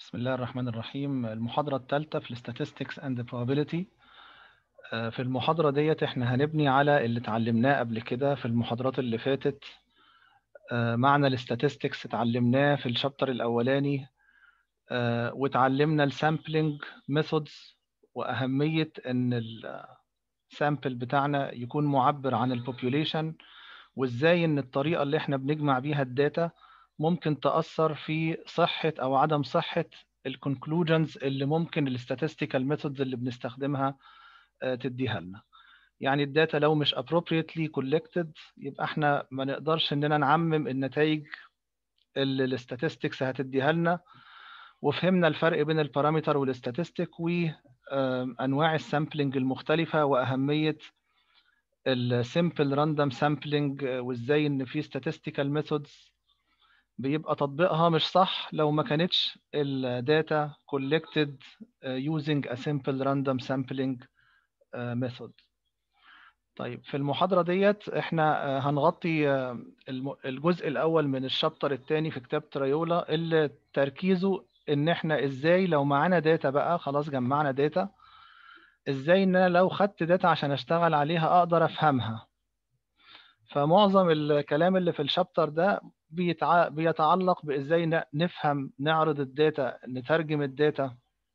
بسم الله الرحمن الرحيم المحاضرة الثالثة في Statistics and Probability آه، في المحاضرة ديت احنا هنبني على اللي اتعلمناه قبل كده في المحاضرات اللي فاتت آه، معنى الاستاتستكس اتعلمناه في الشابتر الأولاني آه، واتعلمنا السامبلينج ميثودز وأهمية إن السامبل بتاعنا يكون معبر عن البوبيوليشن وإزاي إن الطريقة اللي احنا بنجمع بيها الداتا ممكن تأثر في صحة أو عدم صحة الكونكلوجنز اللي ممكن الاستاتستيكال ميثودز اللي بنستخدمها آه، تديها لنا يعني الداتا لو مش appropriately collected يبقى احنا ما نقدرش اننا نعمم النتائج اللي الاستاتستكس هتديها لنا وفهمنا الفرق بين البارامتر والاستاتستيك وانواع السامبلنج المختلفه واهميه السمبل راندوم سامبلنج وازاي ان في statistical methods بيبقى تطبيقها مش صح لو ما كانتش الداتا collected using a simple random sampling method طيب في المحاضرة ديت احنا هنغطي الجزء الأول من الشابتر الثاني في كتاب تريولا اللي تركيزه إن احنا إزاي لو معانا داتا بقى خلاص جمعنا داتا إزاي إن أنا لو خدت داتا عشان أشتغل عليها أقدر أفهمها فمعظم الكلام اللي في الشابتر ده بيتع... بيتعلق بإزاي نفهم نعرض الداتا نترجم الداتا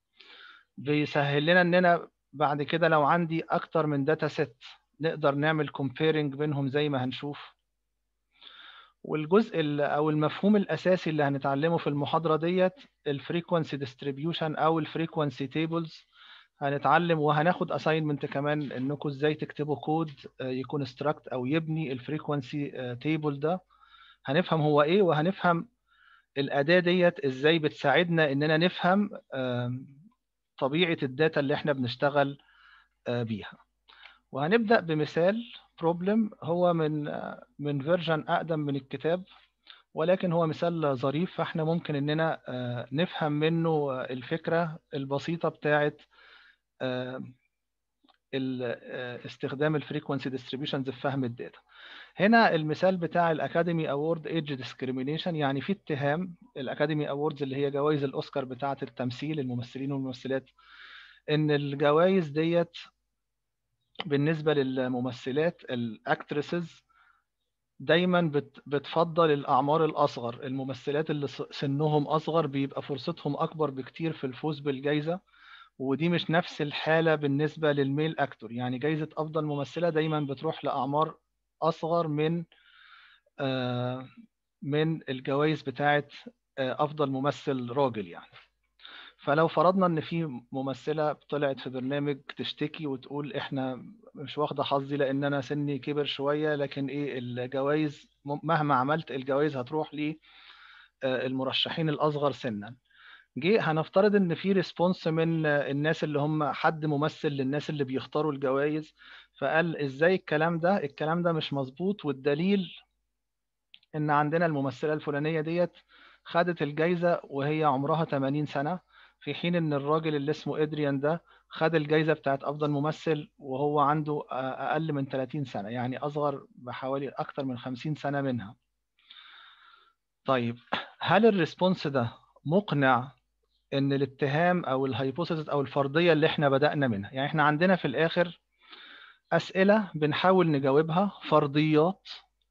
بيسهل لنا إننا بعد كده لو عندي أكتر من داتا سيت نقدر نعمل كومبيرنج بينهم زي ما هنشوف والجزء او المفهوم الاساسي اللي هنتعلمه في المحاضره ديت الفريكوانسي ديستريبيوشن او الفريكوانسي تيبلز هنتعلم وهناخد اساينمنت كمان انكم ازاي تكتبوا كود يكون استراكت او يبني الفريكوانسي تيبل ده هنفهم هو ايه وهنفهم الاداه ديت ازاي بتساعدنا اننا نفهم طبيعه الداتا اللي احنا بنشتغل بيها وهنبدا بمثال بروبلم هو من من فيرجن اقدم من الكتاب ولكن هو مثال ظريف فاحنا ممكن اننا نفهم منه الفكره البسيطه بتاعه استخدام الفريكونسي ديستريبيوشنز في فهم الداتا هنا المثال بتاع الاكاديمي اوورد ايدج ديسكريميشن يعني في اتهام الاكاديمي اووردز اللي هي جوائز الاوسكار بتاعه التمثيل الممثلين والممثلات ان الجوائز ديت بالنسبة للممثلات الأكترسز دايما بتفضل الأعمار الأصغر الممثلات اللي سنهم أصغر بيبقى فرصتهم أكبر بكتير في الفوز بالجائزة ودي مش نفس الحالة بالنسبة للميل أكتور يعني جائزة أفضل ممثلة دايما بتروح لأعمار أصغر من من الجوائز بتاعة أفضل ممثل راجل يعني فلو فرضنا ان في ممثله طلعت في برنامج تشتكي وتقول احنا مش واخده حظي لان انا سني كبر شويه لكن ايه الجوائز مهما عملت الجوائز هتروح لي المرشحين الاصغر سنا جه هنفترض ان في ريسبونس من الناس اللي هم حد ممثل للناس اللي بيختاروا الجوائز فقال ازاي الكلام ده الكلام ده مش مظبوط والدليل ان عندنا الممثله الفلانيه ديت خدت الجائزه وهي عمرها 80 سنه في حين ان الراجل اللي اسمه ادريان ده خد الجائزه بتاعت افضل ممثل وهو عنده اقل من 30 سنه يعني اصغر بحوالي اكتر من 50 سنه منها طيب هل الريسبونس ده مقنع ان الاتهام او الهايبوثيسيس او الفرضيه اللي احنا بدانا منها يعني احنا عندنا في الاخر اسئله بنحاول نجاوبها فرضيات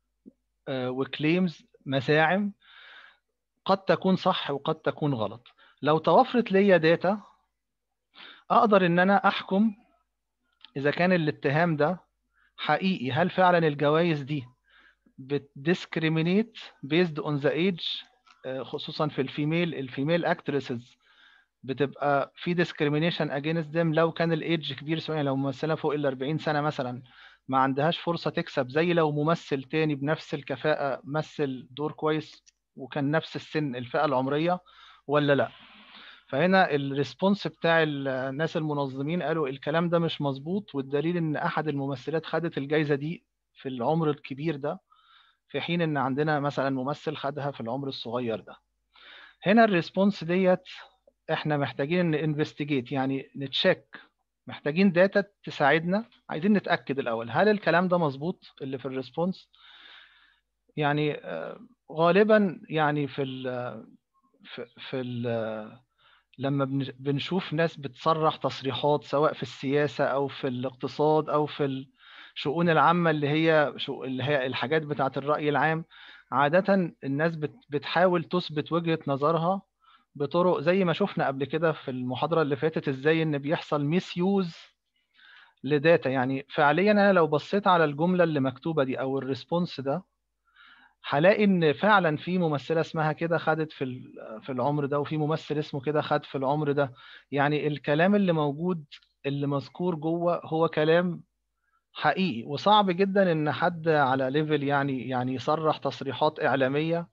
وكليمز مساعم قد تكون صح وقد تكون غلط لو توفرت ليا داتا اقدر ان انا احكم اذا كان الاتهام ده حقيقي هل فعلا الجوائز دي بتديسكريمينيت بيزد اون ذا ايج خصوصا في الفيميل الفيميل اكترسز بتبقى في ديسكريمينيشن اجينست ذم لو كان الايدج كبير شويه لو ممثله فوق ال 40 سنه مثلا ما عندهاش فرصه تكسب زي لو ممثل تاني بنفس الكفاءه مثل دور كويس وكان نفس السن الفئه العمريه ولا لا فهنا الريسبونس بتاع الناس المنظمين قالوا الكلام ده مش مظبوط والدليل ان احد الممثلات خدت الجائزه دي في العمر الكبير ده في حين ان عندنا مثلا ممثل خدها في العمر الصغير ده هنا الريسبونس ديت احنا محتاجين انفستيجيت يعني نتشيك محتاجين داتا تساعدنا عايزين نتاكد الاول هل الكلام ده مظبوط اللي في الريسبونس يعني غالبا يعني في ال في, في ال لما بنشوف ناس بتصرح تصريحات سواء في السياسة أو في الاقتصاد أو في الشؤون العامة اللي هي اللي هي الحاجات بتاعة الرأي العام عادة الناس بتحاول تثبت وجهة نظرها بطرق زي ما شفنا قبل كده في المحاضرة اللي فاتت ازاي ان بيحصل ميس يوز لداتا يعني فعليا انا لو بصيت على الجملة اللي مكتوبة دي او الريسبونس ده هلاقي ان فعلا في ممثله اسمها كده خدت في في العمر ده وفي ممثل اسمه كده خد في العمر ده يعني الكلام اللي موجود اللي مذكور جوه هو كلام حقيقي وصعب جدا ان حد على ليفل يعني يعني يصرح تصريحات اعلاميه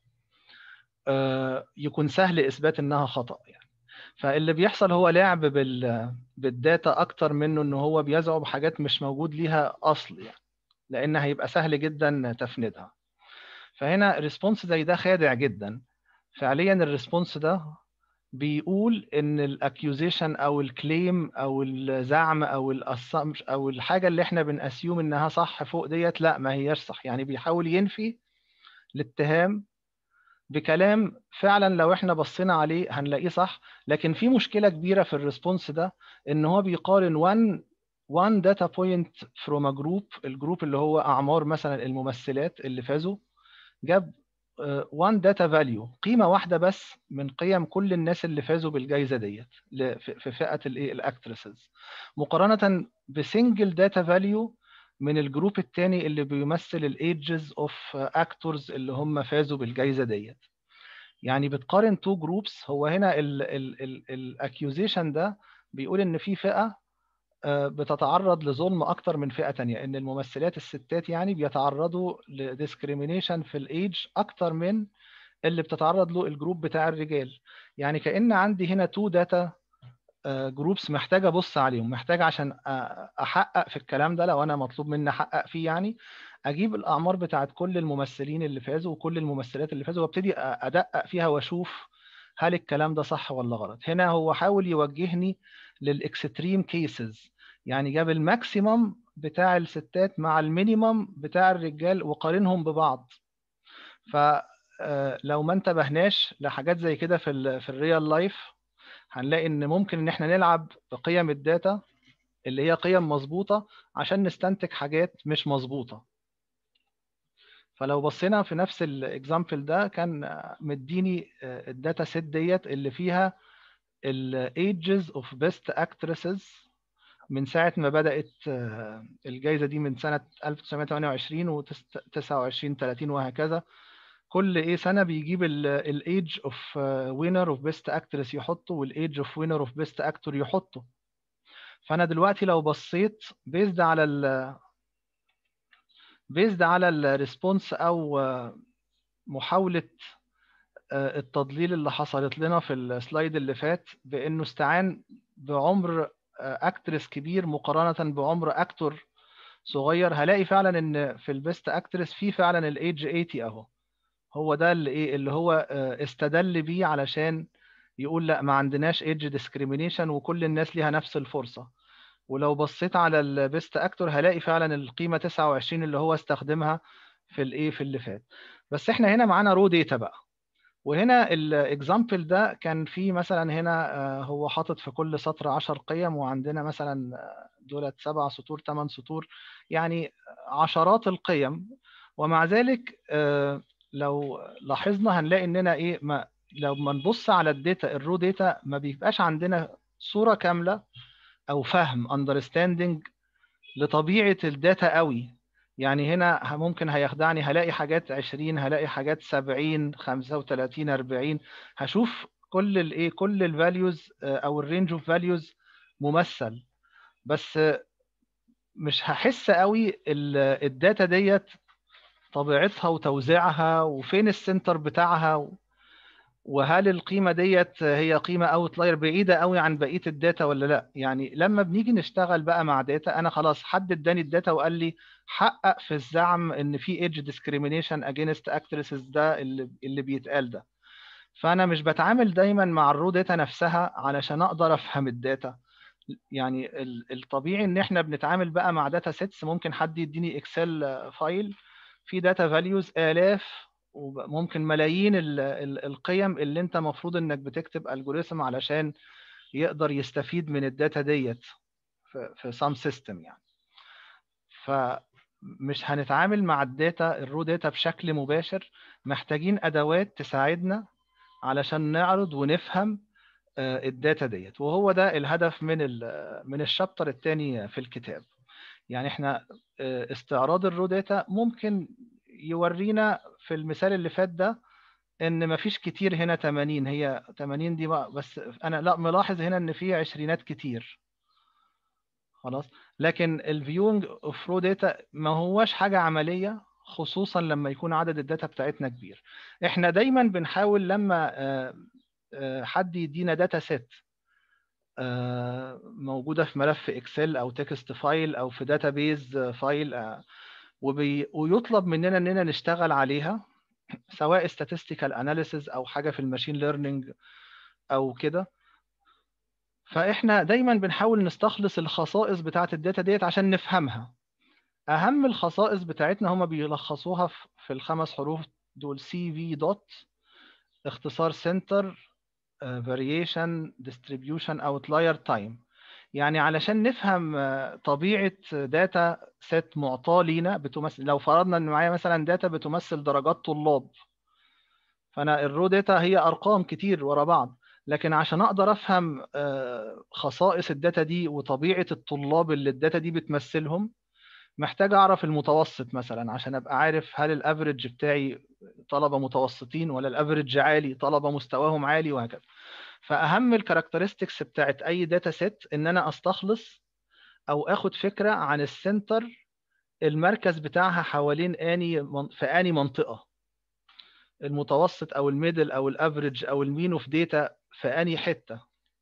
آه، يكون سهل اثبات انها خطا يعني فاللي بيحصل هو لعب بال بالداتا اكتر منه ان هو بيزعم حاجات مش موجود ليها اصل يعني لان هيبقى سهل جدا تفنيدها فهنا ريسبونس زي ده خادع جدا فعليا الريسبونس ده بيقول ان الاكيوزيشن او الكليم او الزعم او الاسامش او الحاجه اللي احنا بنأسيوم انها صح فوق ديت لا ما هياش صح يعني بيحاول ينفي الاتهام بكلام فعلا لو احنا بصينا عليه هنلاقيه صح لكن في مشكله كبيره في الريسبونس ده ان هو بيقارن one one data point from a group الجروب اللي هو اعمار مثلا الممثلات اللي فازوا جاب وان داتا فاليو قيمه واحده بس من قيم كل الناس اللي فازوا بالجائزه ديت في فئه الايه الاكترسز مقارنه بسنجل داتا فاليو من الجروب الثاني اللي بيمثل الايدجز اوف اكتورز اللي هم فازوا بالجائزه ديت يعني بتقارن تو جروبس هو هنا الاكيوزيشن ده بيقول ان في فئه آه، بتتعرض لظلم اكتر من فئه تانية ان الممثلات الستات يعني بيتعرضوا لديسكريميشن في الايدج اكتر من اللي بتتعرض له الجروب بتاع الرجال يعني كان عندي هنا تو داتا جروبس محتاج ابص عليهم محتاج عشان احقق في الكلام ده لو انا مطلوب مني احقق فيه يعني اجيب الاعمار بتاعت كل الممثلين اللي فازوا وكل الممثلات اللي فازوا وابتدي ادقق فيها واشوف هل الكلام ده صح ولا غلط هنا هو حاول يوجهني للاكستريم كيسز يعني جاب الماكسيمم بتاع الستات مع المينيمم بتاع الرجال وقارنهم ببعض فلو ما انتبهناش لحاجات زي كده في ال في الريال لايف هنلاقي ان ممكن ان احنا نلعب بقيم الداتا اللي هي قيم مظبوطه عشان نستنتج حاجات مش مظبوطه فلو بصينا في نفس الاكزامبل ده كان مديني الداتا سيت ديت اللي فيها الايجز اوف بيست اكترسز من ساعه ما بدات الجائزه دي من سنه 1928 و 29 30 وهكذا كل ايه سنه بيجيب الايدج اوف وينر اوف بيست اكترس يحطه والايدج اوف وينر اوف بيست اكتور يحطه فانا دلوقتي لو بصيت بيزد على ال بيزد على الريسبونس او محاوله آه، التضليل اللي حصلت لنا في السلايد اللي فات بانه استعان بعمر اكترس آه، كبير مقارنه بعمر اكتور صغير هلاقي فعلا ان في البيست اكترس في فعلا الايدج 80 اهو هو ده اللي ايه اللي هو آه، استدل بيه علشان يقول لا ما عندناش ايدج ديسكريميشن وكل الناس ليها نفس الفرصه ولو بصيت على البيست اكتور هلاقي فعلا القيمه 29 اللي هو استخدمها في الايه في اللي فات بس احنا هنا معانا رو داتا بقى وهنا الاكزامبل ده كان في مثلا هنا آه، هو حاطط في كل سطر 10 قيم وعندنا مثلا آه، دولت سبع سطور ثمان سطور يعني عشرات القيم ومع ذلك آه، لو لاحظنا هنلاقي اننا ايه ما لو ما نبص على الداتا الرو داتا ما بيبقاش عندنا صوره كامله او فهم understanding لطبيعه الداتا قوي يعني هنا ممكن هيخدعني هلاقي حاجات 20 هلاقي حاجات 70 35 40 هشوف كل الايه كل الفاليوز آه، او الرينج اوف فاليوز ممثل بس مش هحس قوي الداتا ديت طبيعتها وتوزيعها وفين السنتر بتاعها وهل القيمه ديت هي قيمه اوتلاير بعيده قوي عن بقيه الداتا ولا لا يعني لما بنيجي نشتغل بقى مع داتا انا خلاص حد اداني الداتا وقال لي حقق في الزعم ان في ايدج ديسكريميشن اجينست اكترسز ده اللي اللي بيتقال ده فانا مش بتعامل دايما مع الرو داتا نفسها علشان اقدر افهم الداتا يعني الطبيعي ان احنا بنتعامل بقى مع داتا سيتس ممكن حد يديني اكسل فايل في داتا فاليوز الاف وممكن ملايين ال ال القيم اللي انت مفروض انك بتكتب الجوريثم علشان يقدر يستفيد من الداتا ديت في في سام سيستم يعني فمش هنتعامل مع الداتا الرو داتا بشكل مباشر محتاجين ادوات تساعدنا علشان نعرض ونفهم الداتا ديت وهو ده الهدف من من الشابتر الثاني في الكتاب يعني احنا استعراض الرو داتا ممكن يورينا في المثال اللي فات ده ان مفيش كتير هنا 80 هي 80 دي بقى بس انا لا ملاحظ هنا ان في عشرينات كتير خلاص لكن الفيونج اوف رو داتا ما هواش حاجه عمليه خصوصا لما يكون عدد الداتا بتاعتنا كبير احنا دايما بنحاول لما حد يدينا داتا سيت موجوده في ملف اكسل او تكست فايل او في داتا بيز فايل وبي... ويطلب مننا اننا نشتغل عليها سواء statistical analysis او حاجه في الماشين ليرنينج او كده فاحنا دايما بنحاول نستخلص الخصائص بتاعه الداتا ديت عشان نفهمها اهم الخصائص بتاعتنا هما بيلخصوها في الخمس حروف دول سي في دوت اختصار سنتر فاريشن ديستريبيوشن اوتلاير تايم يعني علشان نفهم طبيعه داتا سيت معطاه لينا بتمثل لو فرضنا ان معايا مثلا داتا بتمثل درجات طلاب فانا الرو داتا هي ارقام كتير ورا بعض لكن عشان اقدر افهم خصائص الداتا دي وطبيعه الطلاب اللي الداتا دي بتمثلهم محتاج اعرف المتوسط مثلا عشان ابقى عارف هل الافريج بتاعي طلبه متوسطين ولا الافريج عالي طلبه مستواهم عالي وهكذا فاهم الكاركترستكس بتاعت اي داتا سيت ان انا استخلص او اخد فكره عن السنتر المركز بتاعها حوالين اني في اني منطقه المتوسط او الميدل او الافريج او المين اوف داتا في اني حته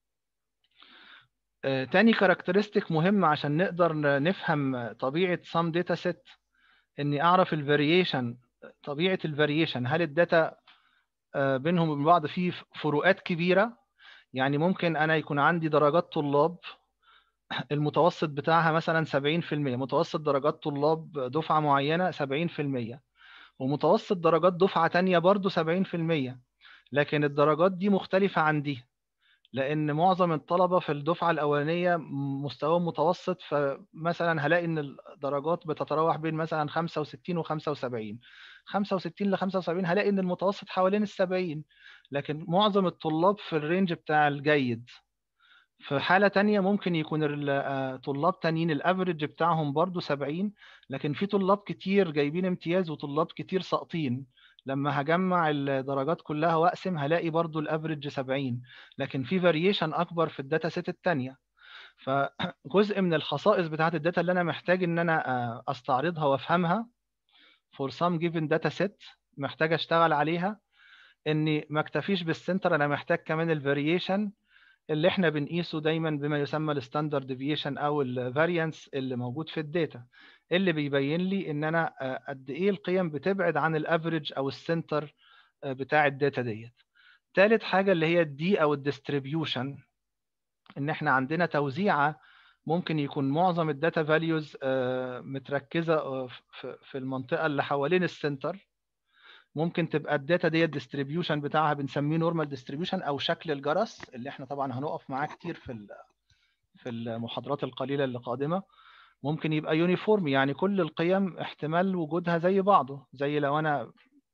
تاني كاركترستيك مهم عشان نقدر نفهم طبيعه سام داتا سيت اني اعرف الفاريشن طبيعه الفاريشن هل الداتا بينهم وبين بعض في فروقات كبيره يعني ممكن انا يكون عندي درجات طلاب المتوسط بتاعها مثلا 70% متوسط درجات طلاب دفعه معينه 70% ومتوسط درجات دفعه تانية برضو 70% لكن الدرجات دي مختلفه عن دي لان معظم الطلبه في الدفعه الاولانيه مستواهم متوسط فمثلا هلاقي ان الدرجات بتتراوح بين مثلا 65 و75 65 ل 75 هلاقي ان المتوسط حوالين ال 70 لكن معظم الطلاب في الرينج بتاع الجيد في حالة تانية ممكن يكون طلاب تانيين الافريج بتاعهم برضو 70 لكن في طلاب كتير جايبين امتياز وطلاب كتير ساقطين لما هجمع الدرجات كلها واقسم هلاقي برضو الافريج 70 لكن في فاريشن اكبر في الداتا سيت الثانيه فجزء من الخصائص بتاعت الداتا اللي انا محتاج ان انا استعرضها وافهمها for some given data set محتاج اشتغل عليها اني ما اكتفيش بالسنتر انا محتاج كمان الفاريشن اللي احنا بنقيسه دايما بما يسمى الستاندرد ديفيشن او الفاريانس اللي موجود في الداتا اللي بيبين لي ان انا قد ايه القيم بتبعد عن الافريج او السنتر بتاع الداتا ديت ثالث حاجه اللي هي الدي او الديستريبيوشن ان احنا عندنا توزيعه ممكن يكون معظم الداتا فاليوز متركزه في المنطقه اللي حوالين السنتر ممكن تبقى الداتا ديت ديستريبيوشن بتاعها بنسميه نورمال ديستريبيوشن او شكل الجرس اللي احنا طبعا هنقف معاه كتير في في المحاضرات القليله اللي قادمه ممكن يبقى يونيفورم يعني كل القيم احتمال وجودها زي بعضه زي لو انا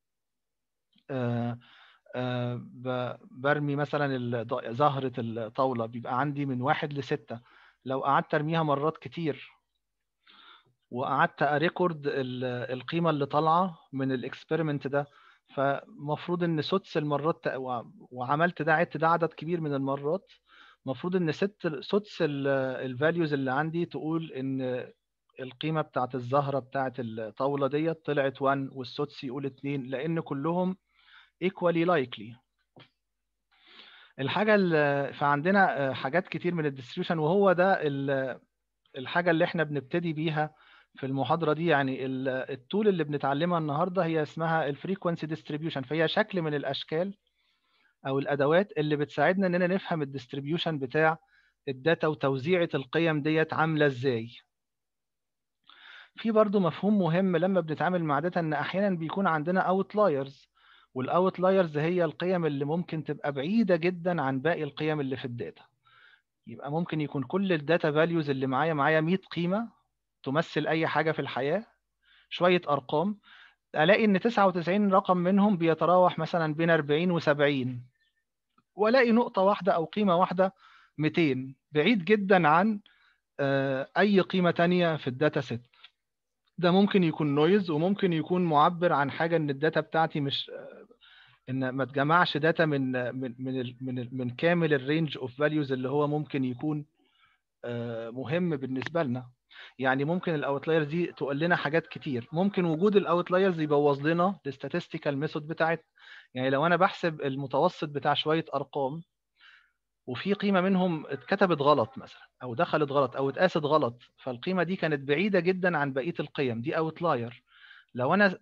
برمي مثلا زهرة الطاولة بيبقى عندي من واحد لستة لو قعدت ارميها مرات كتير وقعدت اريكورد القيمة اللي طالعة من الاكسبيرمنت ده فمفروض ان سدس المرات وعملت ده عدت ده عدد كبير من المرات المفروض ان ست سدس الفاليوز اللي عندي تقول ان القيمه بتاعت الزهره بتاعت الطاوله ديت طلعت 1 والسدس يقول 2 لان كلهم equally likely الحاجه اللي فعندنا حاجات كتير من الديستريبيوشن وهو ده الحاجه اللي احنا بنبتدي بيها في المحاضره دي يعني التول اللي بنتعلمها النهارده هي اسمها الفريكوينسي ديستريبيوشن فهي شكل من الاشكال او الادوات اللي بتساعدنا اننا نفهم الديستريبيوشن بتاع الداتا وتوزيعه القيم ديت عامله ازاي في برضو مفهوم مهم لما بنتعامل مع داتا ان احيانا بيكون عندنا اوتلايرز والاوتلايرز هي القيم اللي ممكن تبقى بعيده جدا عن باقي القيم اللي في الداتا يبقى ممكن يكون كل الداتا فاليوز اللي معايا معايا 100 قيمه تمثل اي حاجه في الحياه شويه ارقام الاقي ان 99 رقم منهم بيتراوح مثلا بين 40 و70 والاقي نقطه واحده او قيمه واحده 200 بعيد جدا عن اي قيمه تانية في الداتا سيت ده ممكن يكون نويز وممكن يكون معبر عن حاجه ان الداتا بتاعتي مش ان ما تجمعش داتا من من من من, من كامل الرينج اوف فاليوز اللي هو ممكن يكون مهم بالنسبه لنا يعني ممكن الاوتلايرز دي تقول لنا حاجات كتير ممكن وجود الاوتلايرز يبوظ لنا الستاتستيكال ميثود بتاعت يعني لو انا بحسب المتوسط بتاع شويه ارقام وفي قيمه منهم اتكتبت غلط مثلا او دخلت غلط او اتقاست غلط فالقيمه دي كانت بعيده جدا عن بقيه القيم دي اوتلاير لو انا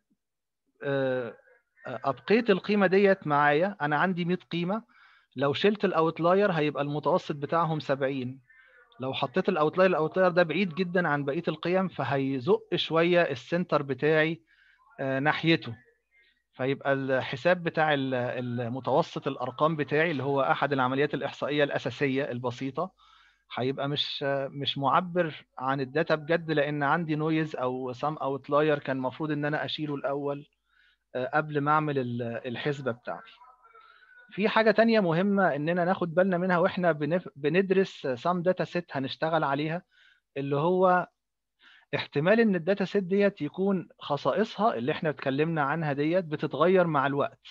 ابقيت القيمه ديت معايا انا عندي 100 قيمه لو شلت الاوتلاير هيبقى المتوسط بتاعهم 70 لو حطيت الاوتلاير الاوتلاير ده بعيد جدا عن بقيه القيم فهيزق شويه السنتر بتاعي ناحيته فيبقى الحساب بتاع المتوسط الارقام بتاعي اللي هو احد العمليات الاحصائيه الاساسيه البسيطه هيبقى مش مش معبر عن الداتا بجد لان عندي نويز او سام اوتلاير كان المفروض ان انا اشيله الاول قبل ما اعمل الحسبه بتاعتي في حاجه تانية مهمه اننا ناخد بالنا منها واحنا بندرس سام داتا سيت هنشتغل عليها اللي هو احتمال ان الداتا سيت ديت يكون خصائصها اللي احنا اتكلمنا عنها ديت بتتغير مع الوقت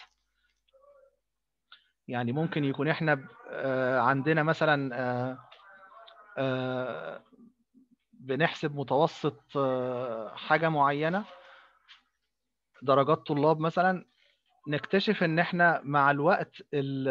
يعني ممكن يكون احنا عندنا مثلا بنحسب متوسط حاجه معينه درجات طلاب مثلا نكتشف ان احنا مع الوقت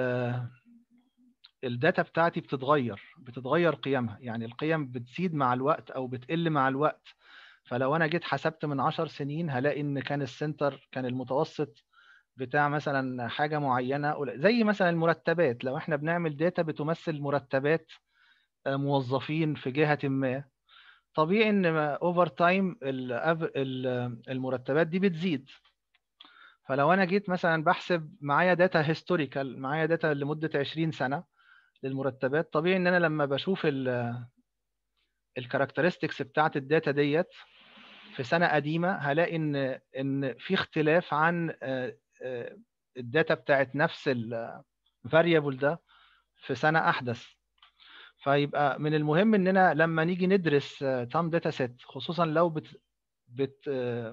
الداتا بتاعتي بتتغير بتتغير قيمها يعني القيم بتزيد مع الوقت او بتقل مع الوقت فلو انا جيت حسبت من 10 سنين هلاقي ان كان السنتر كان المتوسط بتاع مثلا حاجه معينه زي مثلا المرتبات لو احنا بنعمل داتا بتمثل مرتبات موظفين في جهه ما طبيعي ان اوفر تايم المرتبات دي بتزيد فلو انا جيت مثلا بحسب معايا داتا هيستوريكال معايا داتا لمده 20 سنه للمرتبات طبيعي ان انا لما بشوف الكاركترستكس بتاعت الداتا ديت في سنه قديمه هلاقي ان ان في اختلاف عن الداتا بتاعت نفس الفاريبل ده في سنه احدث فيبقى من المهم اننا لما نيجي ندرس تام داتا سيت خصوصا لو بت بت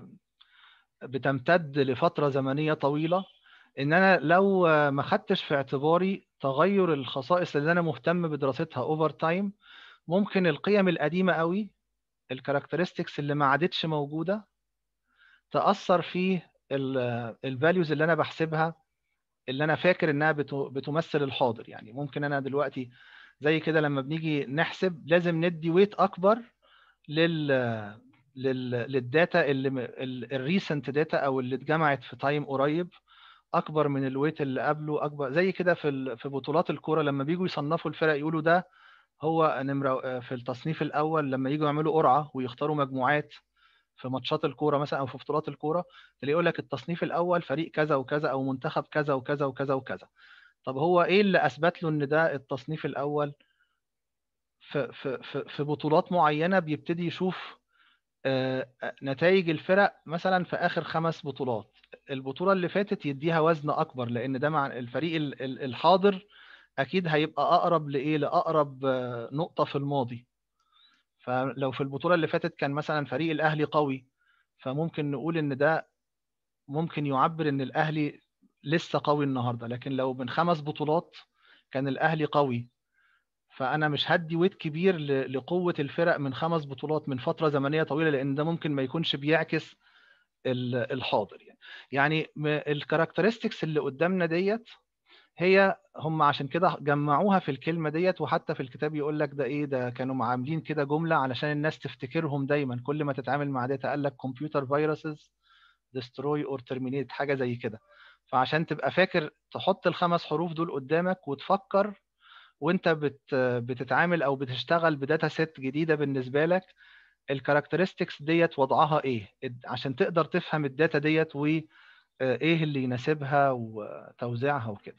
بتمتد لفتره زمنيه طويله ان انا لو ما خدتش في اعتباري تغير الخصائص اللي انا مهتم بدراستها اوفر تايم ممكن القيم القديمه قوي الكاركترستكس اللي ما عادتش موجوده تاثر في الفاليوز اللي انا بحسبها اللي انا فاكر انها بتمثل الحاضر يعني ممكن انا دلوقتي زي كده لما بنيجي نحسب لازم ندي ويت اكبر لل لل للداتا اللي الريسنت داتا او اللي اتجمعت في تايم قريب اكبر من الويت اللي قبله اكبر زي كده في في بطولات الكوره لما بيجوا يصنفوا الفرق يقولوا ده هو نمره في التصنيف الاول لما يجوا يعملوا قرعه ويختاروا مجموعات في ماتشات الكوره مثلا او في بطولات الكوره تلاقي يقول لك التصنيف الاول فريق كذا وكذا او منتخب كذا وكذا وكذا وكذا طب هو ايه اللي اثبت له ان ده التصنيف الاول في في في, في بطولات معينه بيبتدي يشوف نتائج الفرق مثلا في اخر خمس بطولات البطوله اللي فاتت يديها وزن اكبر لان ده مع الفريق الحاضر اكيد هيبقى اقرب لايه لاقرب نقطه في الماضي فلو في البطوله اللي فاتت كان مثلا فريق الاهلي قوي فممكن نقول ان ده ممكن يعبر ان الاهلي لسه قوي النهارده لكن لو من خمس بطولات كان الاهلي قوي فانا مش هدي ويت كبير لقوه الفرق من خمس بطولات من فتره زمنيه طويله لان ده ممكن ما يكونش بيعكس الحاضر يعني يعني الكاركترستكس اللي قدامنا ديت هي هم عشان كده جمعوها في الكلمه ديت وحتى في الكتاب يقول لك ده ايه ده كانوا عاملين كده جمله علشان الناس تفتكرهم دايما كل ما تتعامل مع داتا قال لك كمبيوتر فيروسز ديستروي اور ترمينيت حاجه زي كده فعشان تبقى فاكر تحط الخمس حروف دول قدامك وتفكر وانت بت بتتعامل او بتشتغل بداتا سيت جديده بالنسبه لك الكاركترستكس ديت وضعها ايه عشان تقدر تفهم الداتا ديت وايه اللي يناسبها وتوزيعها وكده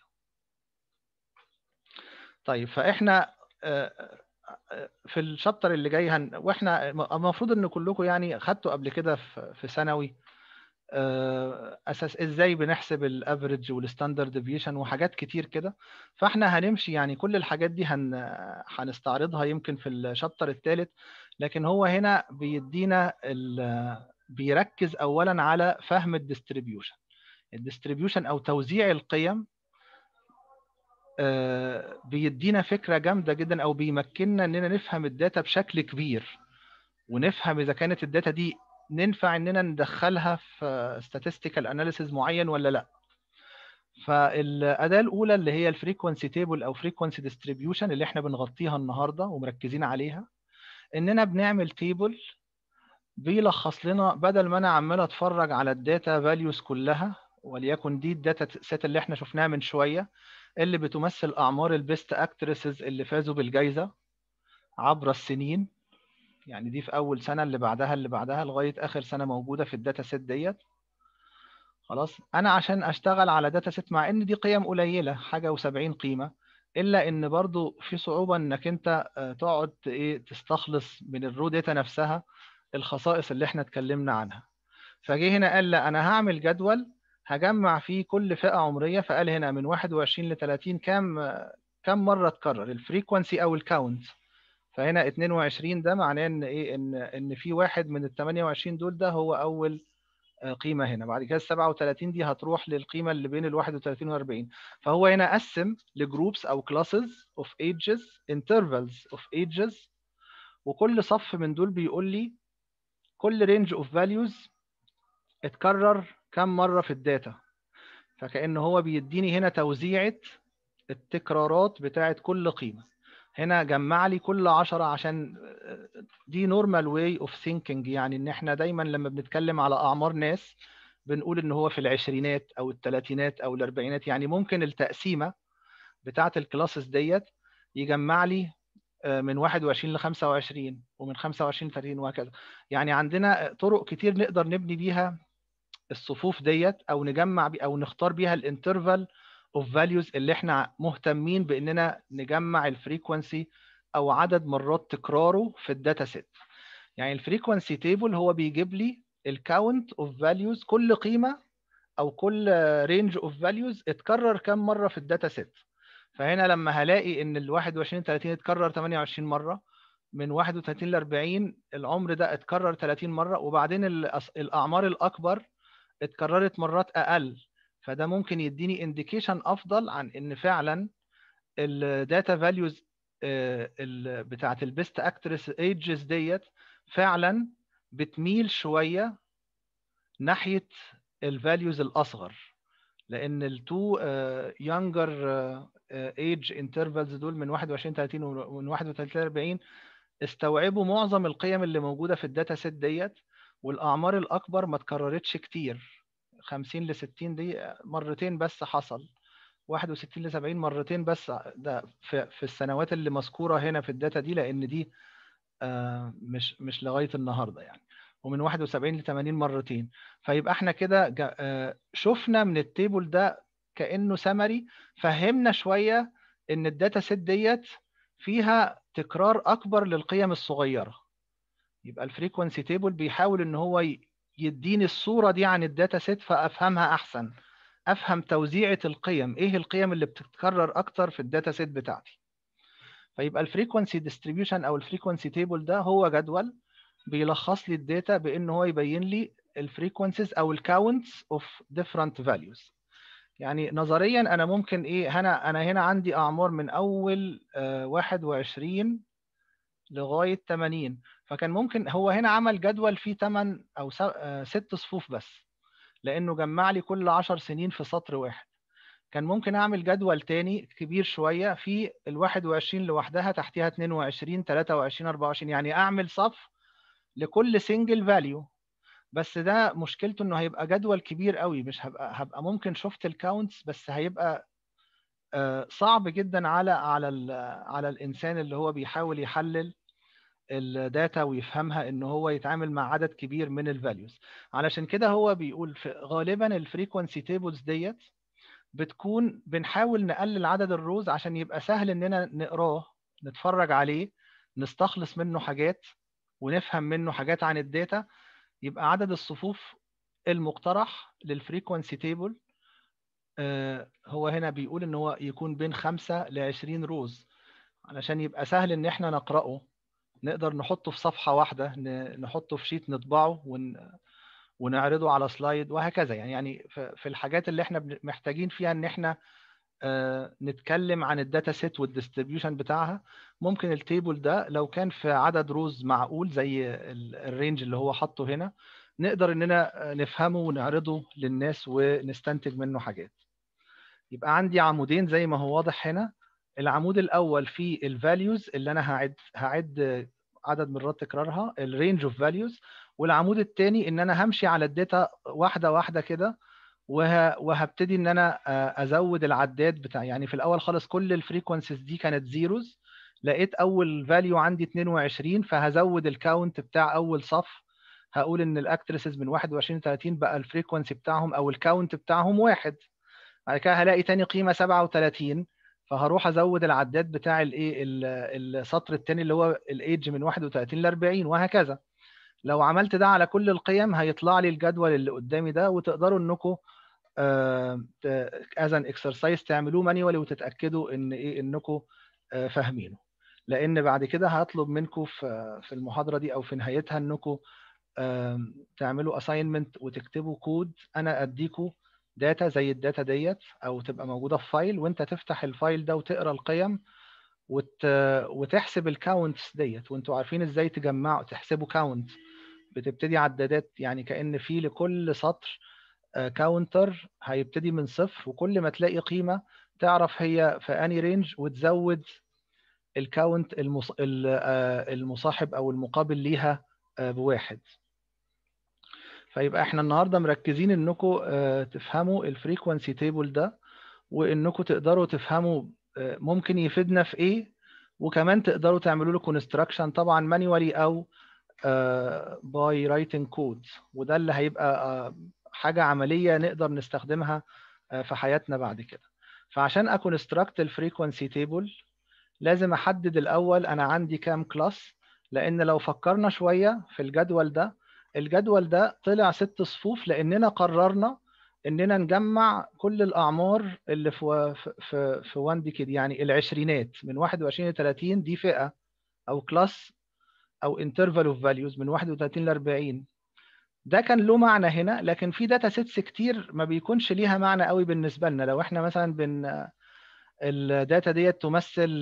طيب فاحنا في الشابتر اللي جاي هن... واحنا المفروض ان كلكم يعني خدتوا قبل كده في ثانوي اساس ازاي بنحسب الافريج والستاندرد ديفيشن وحاجات كتير كده فاحنا هنمشي يعني كل الحاجات دي هن... هنستعرضها يمكن في الشابتر الثالث لكن هو هنا بيدينا ال... بيركز اولا على فهم الديستريبيوشن الديستريبيوشن او توزيع القيم بيدينا فكره جامده جدا او بيمكننا اننا نفهم الداتا بشكل كبير ونفهم اذا كانت الداتا دي ننفع اننا ندخلها في statistical analysis معين ولا لا فالاداه الاولى اللي هي الفريكونسي تيبل او فريكونسي ديستريبيوشن اللي احنا بنغطيها النهارده ومركزين عليها اننا بنعمل تيبل بيلخص لنا بدل ما انا عمال اتفرج على الداتا فاليوز كلها وليكن دي الداتا سيت اللي احنا شفناها من شويه اللي بتمثل اعمار البيست اكترسز اللي فازوا بالجائزه عبر السنين يعني دي في اول سنه اللي بعدها اللي بعدها لغايه اخر سنه موجوده في الداتا سيت ديت خلاص انا عشان اشتغل على داتا سيت مع ان دي قيم قليله حاجه و70 قيمه الا ان برضو في صعوبه انك انت تقعد ايه تستخلص من الرو داتا نفسها الخصائص اللي احنا اتكلمنا عنها فجه هنا قال لا انا هعمل جدول هجمع فيه كل فئه عمريه فقال هنا من 21 ل 30 كام كام مره اتكرر الفريكونسي او الكاونت فهنا 22 ده معناه ان ايه ان ان في واحد من ال 28 دول ده هو اول قيمه هنا بعد كده ال 37 دي هتروح للقيمه اللي بين ال 31 و 40 فهو هنا قسم لجروبس او كلاسز اوف ايجز انترفالز اوف ايجز وكل صف من دول بيقول لي كل رينج اوف فاليوز اتكرر كم مره في الداتا فكأن هو بيديني هنا توزيعة التكرارات بتاعة كل قيمة هنا جمع لي كل عشرة عشان دي نورمال واي اوف ثينكينج يعني ان احنا دايما لما بنتكلم على اعمار ناس بنقول ان هو في العشرينات او الثلاثينات او الاربعينات يعني ممكن التقسيمه بتاعه الكلاسز ديت يجمع لي من 21 ل 25 ومن 25 ل 30 وهكذا يعني عندنا طرق كتير نقدر نبني بيها الصفوف ديت او نجمع بي او نختار بيها الانترفال اوف فاليوز اللي احنا مهتمين باننا نجمع الفريكونسي او عدد مرات تكراره في الداتا سيت يعني الفريكونسي تيبل هو بيجيب لي الكاونت اوف فاليوز كل قيمه او كل رينج اوف فاليوز اتكرر كم مره في الداتا سيت فهنا لما هلاقي ان ال 21 30 اتكرر 28 مره من 31 ل 40 العمر ده اتكرر 30 مره وبعدين الاعمار الاكبر اتكررت مرات اقل فده ممكن يديني انديكيشن افضل عن ان فعلا الداتا فاليوز بتاعه البيست اكترس ايجز ديت فعلا بتميل شويه ناحيه الفاليوز الاصغر لان التو يونجر ايج انترفالز دول من 21 30 ومن 31 ل 40 استوعبوا معظم القيم اللي موجوده في الداتا سيت ديت والاعمار الاكبر ما اتكررتش كتير 50 ل 60 دي مرتين بس حصل 61 ل 70 مرتين بس ده في, في السنوات اللي مذكوره هنا في الداتا دي لان دي مش مش لغايه النهارده يعني ومن 71 ل 80 مرتين فيبقى احنا كده شفنا من التيبل ده كانه سمري فهمنا شويه ان الداتا سيت ديت فيها تكرار اكبر للقيم الصغيره يبقى الفريكونسي تيبل بيحاول ان هو يديني الصوره دي عن الداتا سيت فافهمها احسن افهم توزيعه القيم ايه القيم اللي بتتكرر اكتر في الداتا سيت بتاعتي فيبقى الفريكونسي ديستريبيوشن او الفريكونسي تيبل ده هو جدول بيلخص لي الداتا بان هو يبين لي الفريكونسيز او الكاونتس اوف ديفرنت فاليوز يعني نظريا انا ممكن ايه هنا انا هنا عندي اعمار من اول 21 لغايه 80 فكان ممكن هو هنا عمل جدول فيه 8 او 6 صفوف بس لانه جمع لي كل 10 سنين في سطر واحد كان ممكن اعمل جدول تاني كبير شويه في ال 21 لوحدها تحتها 22 23 24 يعني اعمل صف لكل سنجل فاليو بس ده مشكلته انه هيبقى جدول كبير قوي مش هبقى هبقى ممكن شفت الكاونتس بس هيبقى صعب جدا على على على الانسان اللي هو بيحاول يحلل الداتا ويفهمها ان هو يتعامل مع عدد كبير من الفاليوز علشان كده هو بيقول في غالبا الفريكونسي تيبلز ديت بتكون بنحاول نقلل عدد الروز عشان يبقى سهل اننا نقراه نتفرج عليه نستخلص منه حاجات ونفهم منه حاجات عن الداتا يبقى عدد الصفوف المقترح للفريكونسي تيبل هو هنا بيقول ان هو يكون بين 5 ل 20 روز علشان يبقى سهل ان احنا نقراه نقدر نحطه في صفحه واحده نحطه في شيت نطبعه ون ونعرضه على سلايد وهكذا يعني يعني في الحاجات اللي احنا محتاجين فيها ان احنا نتكلم عن الداتا سيت والديستريبيوشن بتاعها ممكن التيبل ده لو كان في عدد روز معقول زي الرينج اللي هو حاطه هنا نقدر اننا نفهمه ونعرضه للناس ونستنتج منه حاجات يبقى عندي عمودين زي ما هو واضح هنا العمود الاول فيه الفاليوز اللي انا هعد هعد عدد مرات تكرارها الرينج اوف فاليوز والعمود الثاني ان انا همشي على الداتا واحده واحده كده وه... وهبتدي ان انا ازود العداد بتاع يعني في الاول خالص كل الفريكونسيز دي كانت زيروز لقيت اول فاليو عندي 22 فهزود الكاونت بتاع اول صف هقول ان الاكترسز من 21 ل 30 بقى الفريكونسي بتاعهم او الكاونت بتاعهم واحد بعد كده هلاقي تاني قيمه 37 فهروح ازود العداد بتاع الايه السطر الثاني اللي هو الايدج من 31 ل 40 وهكذا لو عملت ده على كل القيم هيطلع لي الجدول اللي قدامي ده وتقدروا انكم از ان اكسرسايز تعملوه مانيوالي وتتاكدوا ان ايه انكم فاهمينه لان بعد كده هطلب منكم في في المحاضره دي او في نهايتها انكم تعملوا اساينمنت وتكتبوا كود انا اديكم داتا زي الداتا ديت او تبقى موجوده في فايل وانت تفتح الفايل ده وتقرا القيم وت... وتحسب الكاونتس ديت وانتوا عارفين ازاي تجمعوا تحسبوا كاونت بتبتدي عدادات يعني كان في لكل سطر كاونتر هيبتدي من صفر وكل ما تلاقي قيمه تعرف هي في اني رينج وتزود الكاونت المص... المصاحب او المقابل ليها بواحد فيبقى احنا النهارده مركزين انكم تفهموا الفريكونسي تيبل ده وانكم تقدروا تفهموا ممكن يفيدنا في ايه وكمان تقدروا تعملوا له كونستراكشن طبعا مانيوالي او باي رايتنج كود وده اللي هيبقى حاجه عمليه نقدر نستخدمها في حياتنا بعد كده فعشان اكونستراكت الفريكونسي تيبل لازم احدد الاول انا عندي كام كلاس لان لو فكرنا شويه في الجدول ده الجدول ده طلع ست صفوف لاننا قررنا اننا نجمع كل الاعمار اللي في في في 1 ديكيد يعني العشرينات من 21 ل 30 دي فئه او كلاس او انترفال اوف فاليوز من 31 ل 40 ده كان له معنى هنا لكن في داتا سيتس كتير ما بيكونش ليها معنى قوي بالنسبه لنا لو احنا مثلا بن الداتا ديت تمثل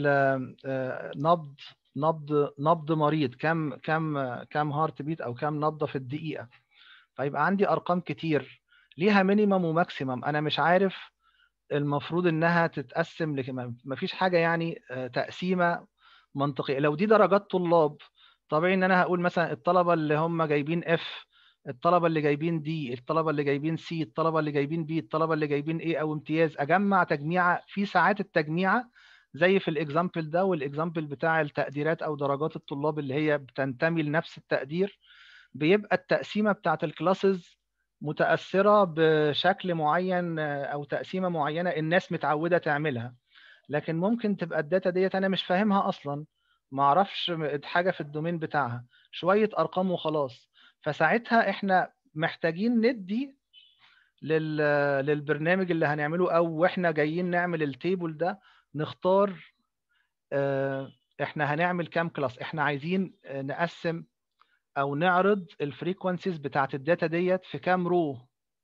نبض نبض نبض مريض كم كم كم هارت بيت او كم نبضه في الدقيقه فيبقى عندي ارقام كتير ليها مينيمم وماكسيمم انا مش عارف المفروض انها تتقسم لك ما فيش حاجه يعني تقسيمه منطقيه لو دي درجات طلاب طبيعي ان انا هقول مثلا الطلبه اللي هم جايبين اف الطلبه اللي جايبين دي الطلبه اللي جايبين سي الطلبه اللي جايبين بي الطلبه اللي جايبين ايه او امتياز اجمع تجميعه في ساعات التجميعه زي في الاكزامبل ده والاكزامبل بتاع التقديرات او درجات الطلاب اللي هي بتنتمي لنفس التقدير بيبقى التقسيمه بتاعت الكلاسز متاثره بشكل معين او تقسيمه معينه الناس متعوده تعملها لكن ممكن تبقى الداتا ديت انا مش فاهمها اصلا ما اعرفش حاجه في الدومين بتاعها شويه ارقام وخلاص فساعتها احنا محتاجين ندي لل... للبرنامج اللي هنعمله او واحنا جايين نعمل التيبل ده نختار احنا هنعمل كام كلاس احنا عايزين نقسم او نعرض الفريكونسيز بتاعت الداتا ديت في كام رو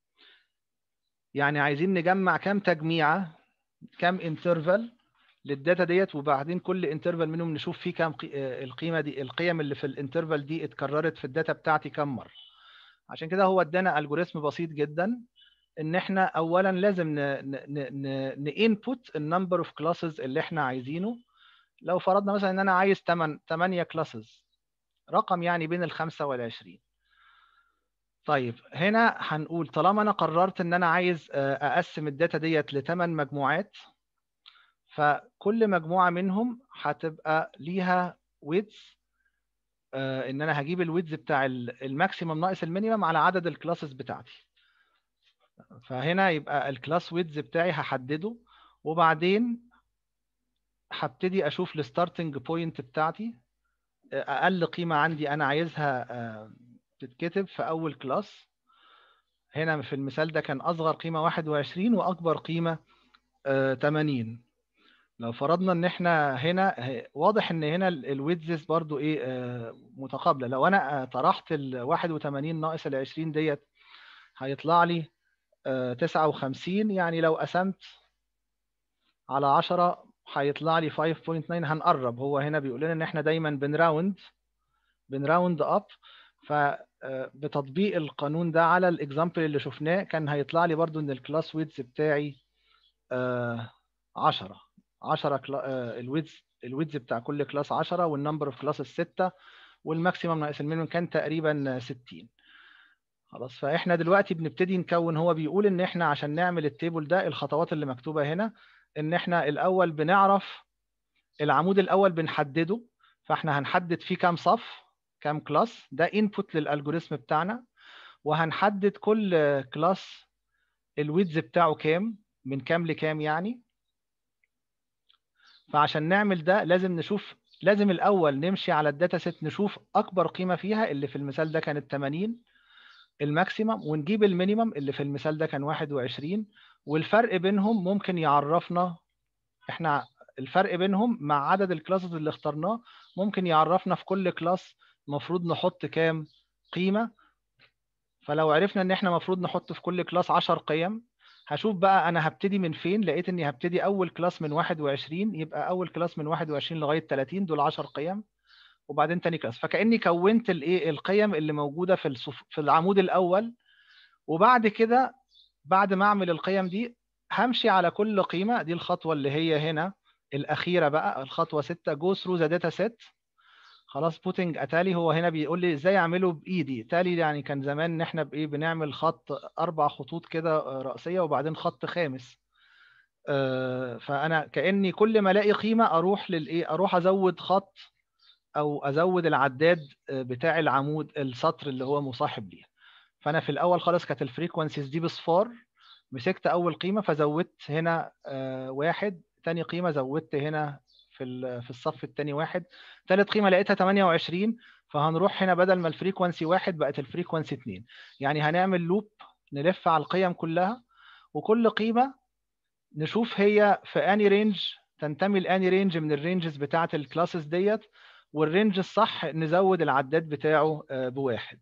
يعني عايزين نجمع كام تجميعه كام انترفال للداتا ديت وبعدين كل انترفال منهم نشوف فيه كام القيمه دي القيم اللي في الانترفال دي اتكررت في الداتا بتاعتي كام مره عشان كده هو ادانا الجوريزم بسيط جدا ان احنا اولا لازم نانبوت النمبر اوف كلاسز اللي احنا عايزينه لو فرضنا مثلا ان انا عايز 8 8 كلاسز رقم يعني بين ال 5 وال 20 طيب هنا هنقول طالما انا قررت ان انا عايز اقسم الداتا ديت لثمان مجموعات فكل مجموعه منهم هتبقى ليها ويتس آه، ان انا هجيب الويدز بتاع الماكسيمم ناقص المينيمم على عدد الكلاسز بتاعتي فهنا يبقى الكلاس ويدز بتاعي هحدده وبعدين هبتدي اشوف الستارتنج بوينت بتاعتي اقل قيمه عندي انا عايزها آه، تتكتب في اول كلاس هنا في المثال ده كان اصغر قيمه 21 واكبر قيمه 80 آه، لو فرضنا ان احنا هنا واضح ان هنا الويدزز برضو ايه آه، متقابله لو انا طرحت ال 81 ناقص ال 20 ديت هيطلع لي 59 يعني لو قسمت على 10 هيطلع لي 5.9 هنقرب هو هنا بيقول لنا ان احنا دايما بنراوند بنراوند اب فبتطبيق القانون ده على الاكزامبل اللي شفناه كان هيطلع لي برضو ان الكلاس ويدز بتاعي 10 10 الويدز الويدز بتاع كل كلاس 10 والنمبر اوف كلاسز 6 والماكسيمم ناقص المينيمم كان تقريبا 60 خلاص فاحنا دلوقتي بنبتدي نكون هو بيقول ان احنا عشان نعمل التيبل ده الخطوات اللي مكتوبه هنا ان احنا الاول بنعرف العمود الاول بنحدده فاحنا هنحدد فيه كام صف كام كلاس ده انبوت للالجوريثم بتاعنا وهنحدد كل كلاس الويدز بتاعه كام من كام لكام يعني فعشان نعمل ده لازم نشوف لازم الاول نمشي على الداتا سيت نشوف اكبر قيمه فيها اللي في المثال ده كانت 80 الماكسيمم ونجيب المينيمم اللي في المثال ده كان 21 والفرق بينهم ممكن يعرفنا احنا الفرق بينهم مع عدد الكلاسز اللي اخترناه ممكن يعرفنا في كل كلاس المفروض نحط كام قيمة فلو عرفنا ان احنا المفروض نحط في كل كلاس 10 قيم هشوف بقى انا هبتدي من فين لقيت اني هبتدي اول كلاس من 21 يبقى اول كلاس من 21 لغايه 30 دول 10 قيم وبعدين تاني كلاس فكاني كونت الايه القيم اللي موجوده في الصف في العمود الاول وبعد كده بعد ما اعمل القيم دي همشي على كل قيمه دي الخطوه اللي هي هنا الاخيره بقى الخطوه 6 جو ثرو ذا داتا سيت خلاص بوتنج اتالي هو هنا بيقول لي ازاي اعمله بايدي تالي يعني كان زمان ان احنا بايه بنعمل خط اربع خطوط كده راسيه وبعدين خط خامس آه، فانا كاني كل ما الاقي قيمه اروح للايه اروح ازود خط او ازود العداد بتاع العمود السطر اللي هو مصاحب ليه فانا في الاول خالص كانت الفريكونسيز دي بصفار مسكت اول قيمه فزودت هنا آه، واحد تاني قيمه زودت هنا في في الصف الثاني واحد ثالث قيمه لقيتها 28 فهنروح هنا بدل ما الفريكونسي واحد بقت الفريكونسي 2 يعني هنعمل لوب نلف على القيم كلها وكل قيمه نشوف هي في اني رينج تنتمي لاني رينج من الرينجز بتاعه الكلاسز ديت والرينج الصح نزود العداد بتاعه آه، بواحد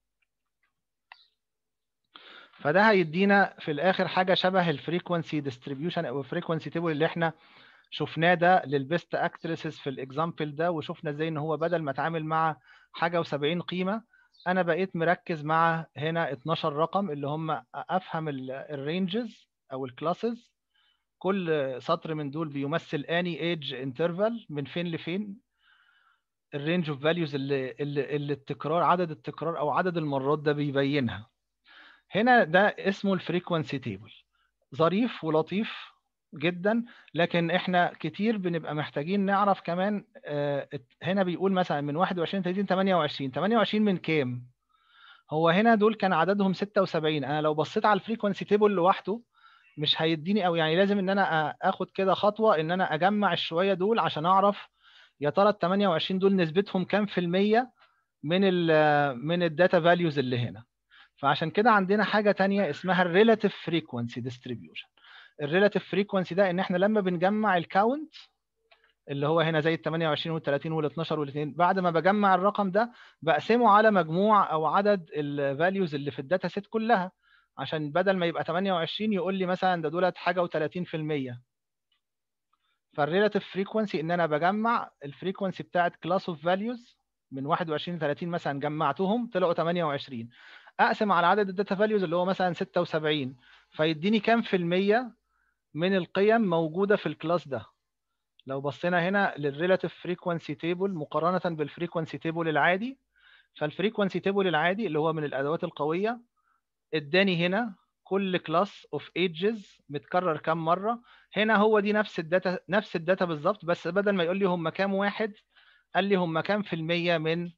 فده هيدينا في الاخر حاجه شبه الفريكونسي ديستريبيوشن او الفريكونسي تيبل اللي احنا شفناه ده للبيست اكتريسز في الاكزامبل ده وشفنا ازاي ان هو بدل ما اتعامل مع حاجه و70 قيمه انا بقيت مركز مع هنا 12 رقم اللي هم افهم الرينجز او الكلاسز كل سطر من دول بيمثل اني ايج انترفال من فين لفين الرينج اوف فاليوز اللي, اللي اللي التكرار عدد التكرار او عدد المرات ده بيبينها هنا ده اسمه الفريكونسي تيبل ظريف ولطيف جدا لكن احنا كتير بنبقى محتاجين نعرف كمان آه، هنا بيقول مثلا من 21 30 28 28 من كام هو هنا دول كان عددهم 76 انا لو بصيت على الفريكونسي تيبل لوحده مش هيديني او يعني لازم ان انا اخد كده خطوه ان انا اجمع الشويه دول عشان اعرف يا ترى ال 28 دول نسبتهم كام في المية من ال من الداتا فاليوز اللي هنا فعشان كده عندنا حاجه ثانيه اسمها الريلاتيف فريكوانسي ديستريبيوشن الريلاتيف فريكوانسي ده ان احنا لما بنجمع الكاونت اللي هو هنا زي ال 28 وال 30 وال 12 وال 2 بعد ما بجمع الرقم ده بقسمه على مجموع او عدد الفاليوز اللي في الداتا سيت كلها عشان بدل ما يبقى 28 يقول لي مثلا ده دولت حاجه و30% فالريلاتيف فريكونسي ان انا بجمع الفريكونسي بتاعت كلاس اوف فاليوز من 21 ل 30 مثلا جمعتهم طلعوا 28 اقسم على عدد الداتا فاليوز اللي هو مثلا 76 فيديني كام في المية من القيم موجودة في الكلاس ده لو بصينا هنا للريلاتيف فريكونسي تيبل مقارنة بالفريكونسي تيبل العادي فالفريكونسي تيبل العادي اللي هو من الادوات القوية اداني هنا كل كلاس اوف ايدجز متكرر كام مره هنا هو دي نفس الداتا نفس الداتا بالظبط بس بدل ما يقول لي هم كام واحد قال لي هم كام في المية من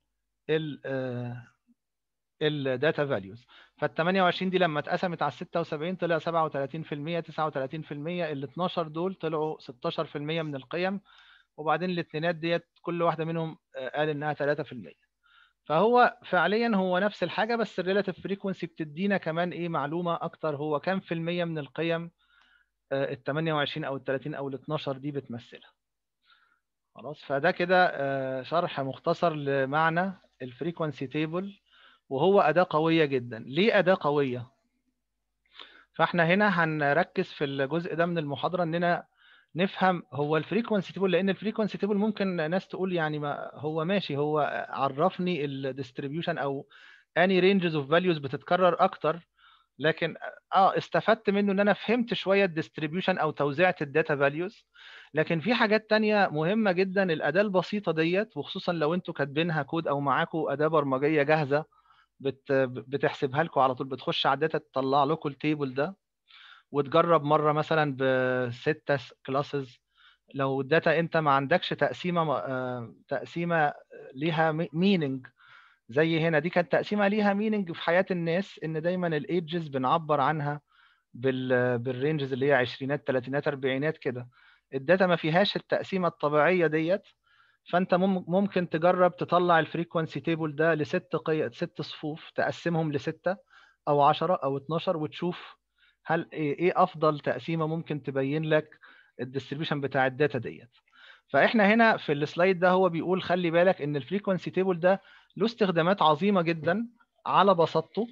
ال الداتا فاليوز فال 28 دي لما اتقسمت على 76 طلع 37% 39% ال 12 دول طلعوا 16% من القيم وبعدين الاثنينات ديت كل واحده منهم قال انها 3% فهو فعليا هو نفس الحاجه بس الريلاتيف فريكونسي بتدينا كمان ايه معلومه اكتر هو كام في الميه من القيم ال 28 او ال 30 او ال 12 دي بتمثلها خلاص فده كده شرح مختصر لمعنى الفريكونسي تيبل وهو اداه قويه جدا ليه اداه قويه فاحنا هنا هنركز في الجزء ده من المحاضره اننا نفهم هو الفريكونسي تيبل لان الفريكونسي تيبل ممكن ناس تقول يعني ما هو ماشي هو عرفني الديستريبيوشن او اني رينجز اوف فاليوز بتتكرر اكتر لكن اه استفدت منه ان انا فهمت شويه الديستريبيوشن او توزيعه الداتا فاليوز لكن في حاجات تانية مهمه جدا الاداه البسيطه ديت وخصوصا لو انتوا كاتبينها كود او معاكم اداه برمجيه جاهزه بت بتحسبها لكم على طول بتخش على الداتا تطلع لكم التيبل ده وتجرب مره مثلا بستة كلاسز لو الداتا انت ما عندكش تقسيمه تقسيمه ليها ميننج زي هنا دي كانت تقسيمه ليها ميننج في حياه الناس ان دايما الايدجز بنعبر عنها بال بالرينجز اللي هي عشرينات ثلاثينات اربعينات كده الداتا ما فيهاش التقسيمه الطبيعيه ديت فانت ممكن تجرب تطلع الفريكونسي تيبل ده لست قي... ست صفوف تقسمهم لستة او 10 او 12 وتشوف هل ايه افضل تقسيمه ممكن تبين لك الديستريبيوشن بتاع الداتا ديت فاحنا هنا في السلايد ده هو بيقول خلي بالك ان الفريكونسي تيبل ده له استخدامات عظيمه جدا على بساطته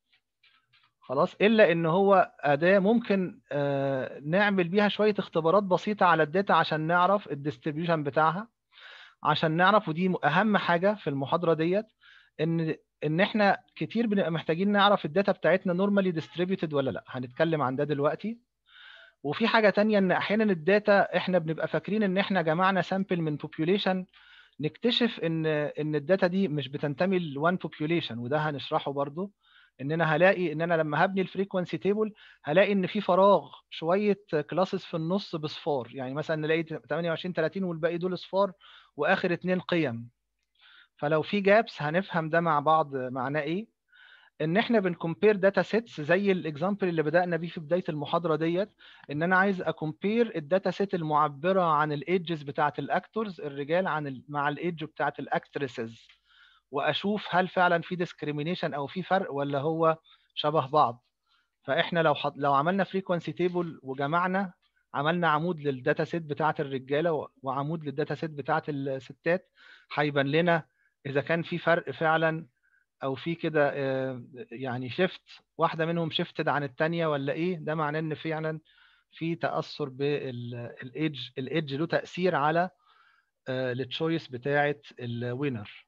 خلاص الا ان هو اداه ممكن نعمل بيها شويه اختبارات بسيطه على الداتا عشان نعرف الديستريبيوشن بتاعها عشان نعرف ودي اهم حاجه في المحاضره ديت ان ان احنا كتير بنبقى محتاجين نعرف الداتا بتاعتنا نورمالي ديستريبيوتد ولا لا هنتكلم عن ده دلوقتي وفي حاجه تانية ان احيانا الداتا احنا بنبقى فاكرين ان احنا جمعنا سامبل من بوبيوليشن نكتشف ان ان الداتا دي مش بتنتمي لوان بوبيوليشن وده هنشرحه برضو ان انا هلاقي ان انا لما هبني الفريكونسي تيبل هلاقي ان في فراغ شويه كلاسز في النص بصفار يعني مثلا نلاقي 28 30 والباقي دول صفار واخر اتنين قيم فلو في جابس هنفهم ده مع بعض معناه ايه ان احنا بنكمبير داتا سيتس زي الاكزامبل اللي بدانا بيه في بدايه المحاضره ديت ان انا عايز اكمبير الداتا سيت المعبره عن الايدجز بتاعه الاكتورز الرجال عن ال مع الايدج بتاعه الاكترسز واشوف هل فعلا في ديسكريميشن او في فرق ولا هو شبه بعض فاحنا لو حط لو عملنا فريكونسي تيبل وجمعنا عملنا عمود للداتا سيت بتاعه الرجاله وعمود للداتا سيت بتاعه الستات هيبان لنا اذا كان في فرق فعلا او في كده يعني شيفت واحده منهم شيفتد عن الثانيه ولا ايه ده معناه ان فعلا في تاثر بالايدج الايدج له تاثير على التشويس بتاعه الوينر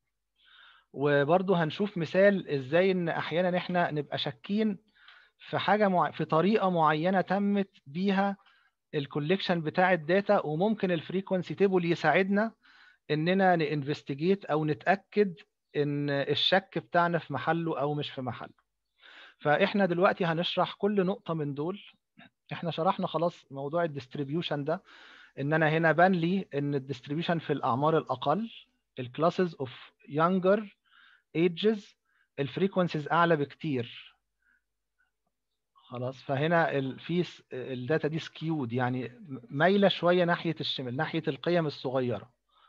وبرضه هنشوف مثال ازاي ان احيانا احنا نبقى شاكين في حاجه مع... في طريقه معينه تمت بيها الكوليكشن بتاع الداتا وممكن الفريكونسي تيبل يساعدنا اننا نانفستيجيت او نتاكد ان الشك بتاعنا في محله او مش في محله فاحنا دلوقتي هنشرح كل نقطه من دول احنا شرحنا خلاص موضوع الديستريبيوشن ده ان انا هنا بان لي ان الديستريبيوشن في الاعمار الاقل الكلاسز اوف يونجر ايجز الفريكونسيز اعلى بكتير خلاص فهنا في الداتا دي سكيود يعني مايله شويه ناحيه الشمال ناحيه القيم الصغيره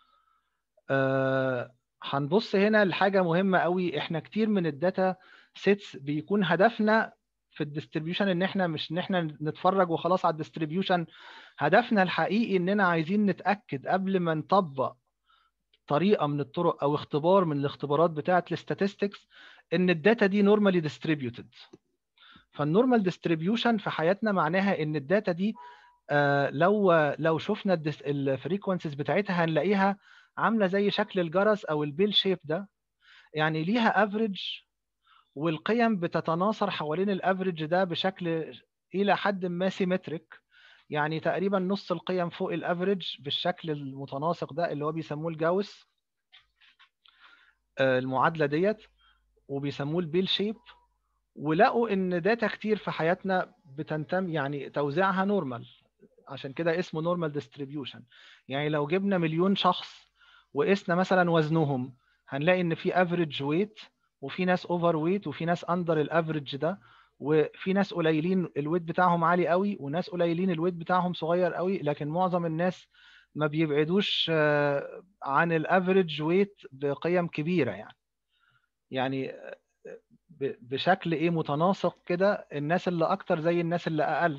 أه هنبص هنا لحاجه مهمه قوي احنا كتير من الداتا سيتس بيكون هدفنا في الديستريبيوشن ان احنا مش ان احنا نتفرج وخلاص على الديستريبيوشن هدفنا الحقيقي اننا عايزين نتاكد قبل ما نطبق طريقه من الطرق او اختبار من الاختبارات بتاعه الاستاتستكس ان الداتا دي نورمالي ديستريبيوتد فالنورمال ديستريبيوشن في حياتنا معناها ان الداتا دي آه لو لو شفنا الفريكونسيز بتاعتها هنلاقيها عامله زي شكل الجرس او البيل شيب ده يعني ليها افريج والقيم بتتناثر حوالين الافريج ده بشكل الى حد ما سيمتريك يعني تقريبا نص القيم فوق الافريج بالشكل المتناسق ده اللي هو بيسموه الجاوس المعادله ديت وبيسموه البيل شيب ولقوا ان داتا كتير في حياتنا بتنتم يعني توزيعها نورمال عشان كده اسمه نورمال ديستريبيوشن يعني لو جبنا مليون شخص وقسنا مثلا وزنهم هنلاقي ان في افريج ويت وفي ناس اوفر ويت وفي ناس اندر الافريج ده وفي ناس قليلين الويت بتاعهم عالي قوي وناس قليلين الويت بتاعهم صغير قوي لكن معظم الناس ما بيبعدوش عن الافريج ويت بقيم كبيره يعني يعني بشكل ايه متناسق كده الناس اللي اكتر زي الناس اللي اقل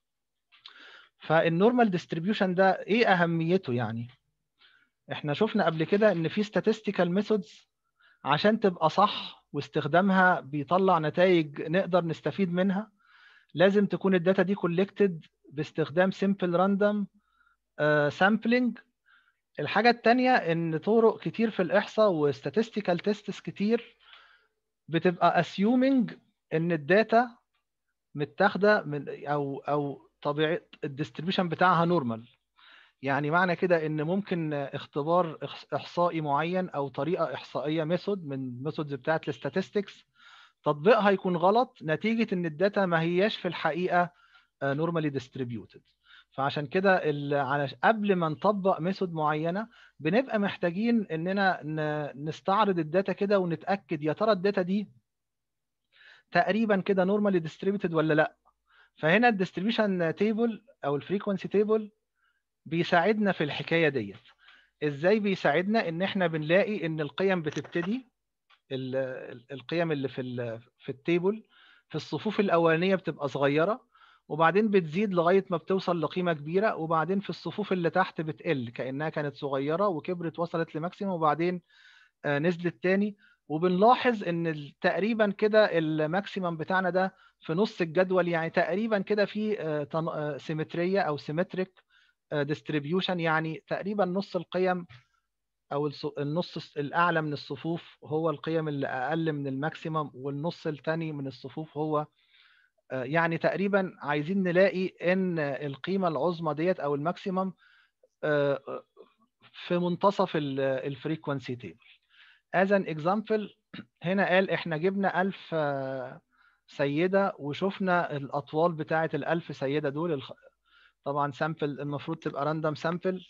فالنورمال ديستريبيوشن ده ايه اهميته يعني احنا شفنا قبل كده ان في statistical methods عشان تبقى صح واستخدامها بيطلع نتائج نقدر نستفيد منها لازم تكون الداتا دي collected باستخدام simple random uh, sampling الحاجة التانية ان طرق كتير في الاحصاء وستاتستيكال تيستس كتير بتبقى assuming ان الداتا متاخده من او او طبيعه الديستريبيوشن بتاعها نورمال يعني معنى كده ان ممكن اختبار احصائي معين او طريقه احصائيه ميثود من ميثودز بتاعت الستاتستكس تطبيقها يكون غلط نتيجه ان الداتا ما هياش في الحقيقه نورمالي ديستريبيوتد فعشان كده قبل ما نطبق ميثود معينه بنبقى محتاجين اننا نستعرض الداتا كده ونتاكد يا ترى الداتا دي تقريبا كده نورمالي ديستريبيوتد ولا لا فهنا الديستريبيوشن تيبل او الفريكونسي تيبل بيساعدنا في الحكايه ديت ازاي بيساعدنا ان احنا بنلاقي ان القيم بتبتدي القيم اللي في في التيبل في الصفوف الاولانيه بتبقى صغيره وبعدين بتزيد لغايه ما بتوصل لقيمه كبيره وبعدين في الصفوف اللي تحت بتقل كانها كانت صغيره وكبرت وصلت لماكسيموم وبعدين نزلت تاني وبنلاحظ ان تقريبا كده الماكسيمم بتاعنا ده في نص الجدول يعني تقريبا كده في سيمتريه او سيمتريك ديستريبيوشن يعني تقريبا نص القيم او النص الاعلى من الصفوف هو القيم اللي اقل من الماكسيمم والنص الثاني من الصفوف هو يعني تقريبا عايزين نلاقي ان القيمه العظمى ديت او الماكسيمم في منتصف الفريكونسي تيبل as an example هنا قال احنا جبنا 1000 سيده وشفنا الاطوال بتاعه ال1000 سيده دول طبعا سامبل المفروض تبقى راندوم سامبل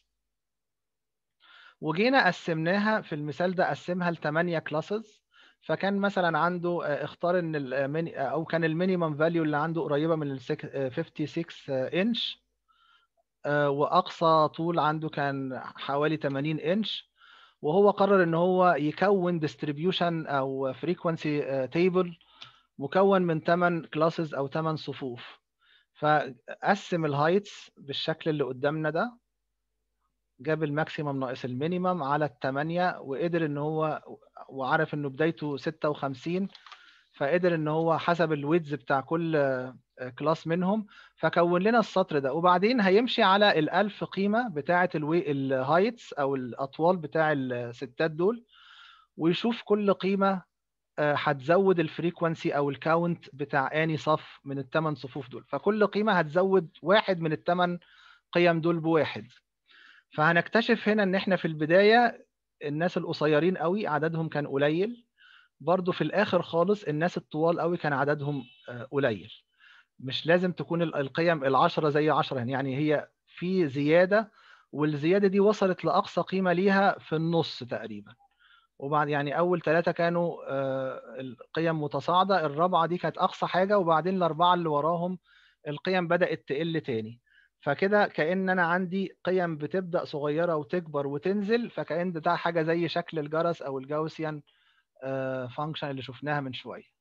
وجينا قسمناها في المثال ده قسمها ل 8 كلاسز فكان مثلا عنده اختار ان الميني او كان المينيمم فاليو اللي عنده قريبه من ال 56 انش واقصى طول عنده كان حوالي 80 انش وهو قرر ان هو يكون ديستريبيوشن او فريكونسي تيبل مكون من 8 كلاسز او 8 صفوف فقسم الهايتس بالشكل اللي قدامنا ده جاب الماكسيمم ناقص المينيمم على الثمانية وقدر ان هو وعرف انه بدايته 56 فقدر ان هو حسب الويدز بتاع كل كلاس منهم فكون لنا السطر ده وبعدين هيمشي على الألف قيمة بتاعة الهايتس أو الأطوال بتاع الستات دول ويشوف كل قيمة هتزود الفريكونسي أو الكاونت بتاع أني صف من الثمان صفوف دول فكل قيمة هتزود واحد من الثمان قيم دول بواحد فهنكتشف هنا ان احنا في البداية الناس القصيرين قوي عددهم كان قليل برضو في الاخر خالص الناس الطوال قوي كان عددهم قليل مش لازم تكون القيم العشرة زي عشرة يعني هي في زيادة والزيادة دي وصلت لأقصى قيمة ليها في النص تقريبا وبعد يعني أول ثلاثة كانوا القيم متصاعدة الرابعة دي كانت أقصى حاجة وبعدين الأربعة اللي وراهم القيم بدأت تقل تاني فكده كأن أنا عندي قيم بتبدأ صغيرة وتكبر وتنزل فكأن ده حاجة زي شكل الجرس أو الجاوسيان فانكشن اللي شفناها من شوية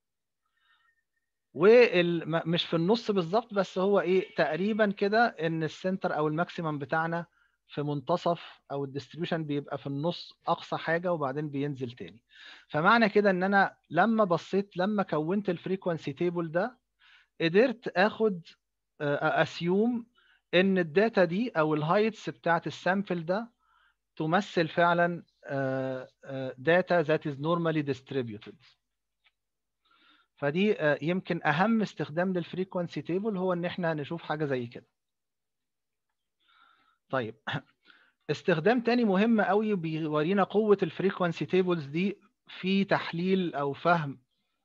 ومش في النص بالظبط بس هو ايه تقريبا كده ان السنتر او الماكسيمم بتاعنا في منتصف او الديستريبيوشن بيبقى في النص اقصى حاجه وبعدين بينزل تاني فمعنى كده ان انا لما بصيت لما كونت الفريكونسي تيبل ده قدرت اخد اسيوم ان الداتا دي او الهايتس بتاعت السامبل ده تمثل فعلا داتا ذات از نورمالي ديستريبيوتد فدي يمكن اهم استخدام للفريكونسي تيبل هو ان احنا نشوف حاجه زي كده طيب استخدام تاني مهم قوي بيورينا قوه الفريكونسي تيبلز دي في تحليل او فهم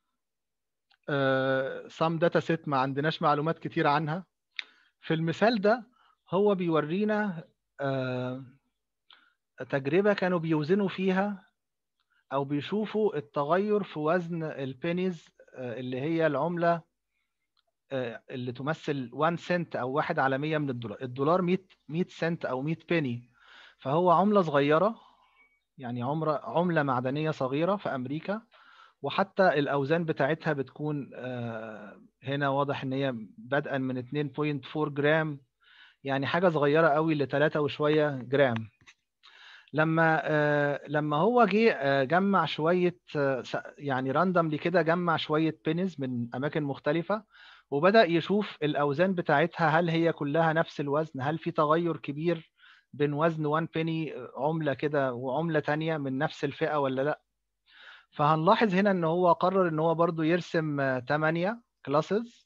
سام داتا سيت ما عندناش معلومات كتير عنها في المثال ده هو بيورينا تجربه كانوا بيوزنوا فيها او بيشوفوا التغير في وزن البينيز اللي هي العمله اللي تمثل 1 سنت او 1 على 100 من الدولار الدولار 100 100 سنت او 100 بيني فهو عمله صغيره يعني عمره عمله معدنيه صغيره في امريكا وحتى الاوزان بتاعتها بتكون هنا واضح ان هي بدءا من 2.4 جرام يعني حاجه صغيره قوي ل 3 وشويه جرام لما لما هو جه جمع شويه يعني راندملي كده جمع شويه بينز من اماكن مختلفه وبدا يشوف الاوزان بتاعتها هل هي كلها نفس الوزن هل في تغير كبير بين وزن 1 بيني عمله كده وعمله تانية من نفس الفئه ولا لا فهنلاحظ هنا ان هو قرر ان هو برضو يرسم 8 كلاسز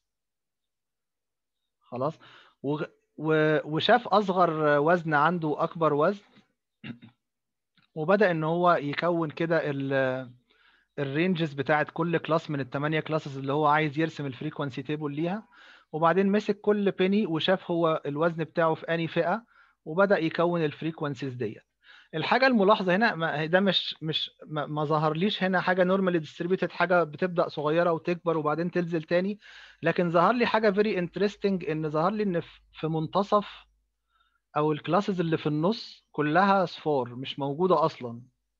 خلاص وشاف اصغر وزن عنده اكبر وزن وبدا ان هو يكون كده الرينجز بتاعت كل كلاس من الثمانيه كلاسز اللي هو عايز يرسم الفريكونسي تيبل ليها وبعدين مسك كل بيني وشاف هو الوزن بتاعه في اني فئه وبدا يكون الفريكونسيز ديت الحاجه الملاحظه هنا ده مش مش ما ظهرليش هنا حاجه نورمالي ديستريبيوتد حاجه بتبدا صغيره وتكبر وبعدين تنزل تاني لكن ظهر لي حاجه فيري انترستنج ان ظهر لي ان في منتصف او الكلاسز اللي في النص كلها صفار مش موجوده اصلا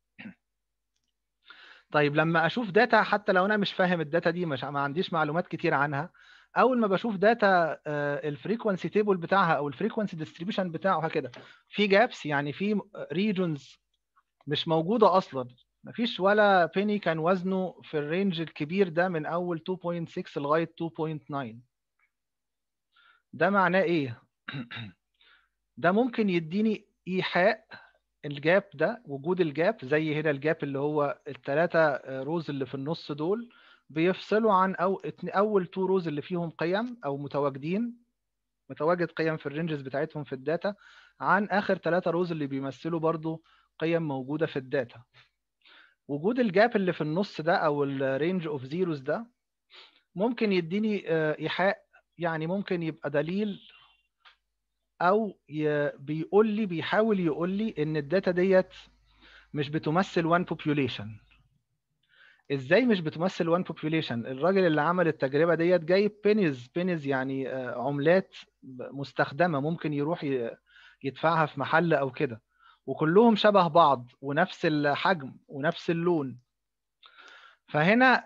طيب لما اشوف داتا حتى لو انا مش فاهم الداتا دي مش ما عنديش معلومات كتير عنها اول ما بشوف داتا الفريكونسي تيبل بتاعها او الفريكونسي ديستريبيوشن بتاعها كده في جابس يعني في ريجونز مش موجوده اصلا مفيش ولا بيني كان وزنه في الرينج الكبير ده من اول 2.6 لغايه 2.9 ده معناه ايه ده ممكن يديني ايحاء الجاب ده وجود الجاب زي هنا الجاب اللي هو الثلاثه روز اللي في النص دول بيفصلوا عن أو اول تو روز اللي فيهم قيم او متواجدين متواجد قيم في الرينجز بتاعتهم في الداتا عن اخر ثلاثه روز اللي بيمثلوا برضو قيم موجوده في الداتا وجود الجاب اللي في النص ده او الرينج اوف زيروز ده ممكن يديني ايحاء يعني ممكن يبقى دليل او بيقول لي بيحاول يقول لي ان الداتا ديت مش بتمثل وان بوبيوليشن ازاي مش بتمثل وان بوبيوليشن الراجل اللي عمل التجربه ديت جايب بينيز بينيز يعني عملات مستخدمه ممكن يروح يدفعها في محل او كده وكلهم شبه بعض ونفس الحجم ونفس اللون فهنا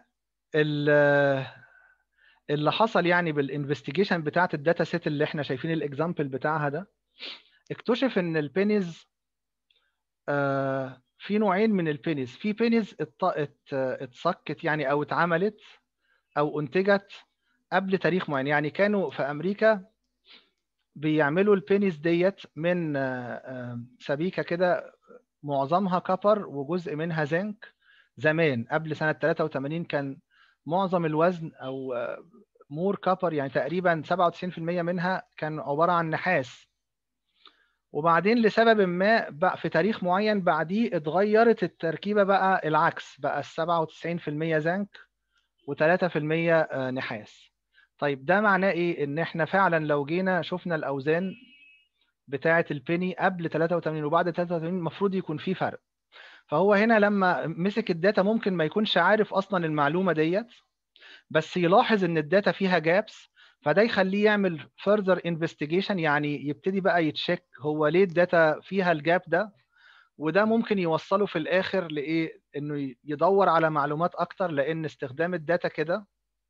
اللي حصل يعني بالانفستيجيشن بتاعت الداتا سيت اللي احنا شايفين الاكزامبل بتاعها ده اكتشف ان البينيز آه في نوعين من البينيز في بينيز اتسكت يعني او اتعملت او انتجت قبل تاريخ معين يعني كانوا في امريكا بيعملوا البينيز ديت من سبيكه كده معظمها كبر وجزء منها زنك زمان قبل سنه 83 كان معظم الوزن او مور كبر يعني تقريبا 97% منها كان عباره عن نحاس وبعدين لسبب ما في تاريخ معين بعديه اتغيرت التركيبه بقى العكس بقى 97% زنك و3% نحاس طيب ده معناه ايه ان احنا فعلا لو جينا شفنا الاوزان بتاعه البيني قبل 83 وبعد 83 المفروض يكون في فرق فهو هنا لما مسك الداتا ممكن ما يكونش عارف اصلا المعلومه ديت بس يلاحظ ان الداتا فيها جابس فده يخليه يعمل further investigation يعني يبتدي بقى يتشيك هو ليه الداتا فيها الجاب ده وده ممكن يوصله في الاخر لايه انه يدور على معلومات اكتر لان استخدام الداتا كده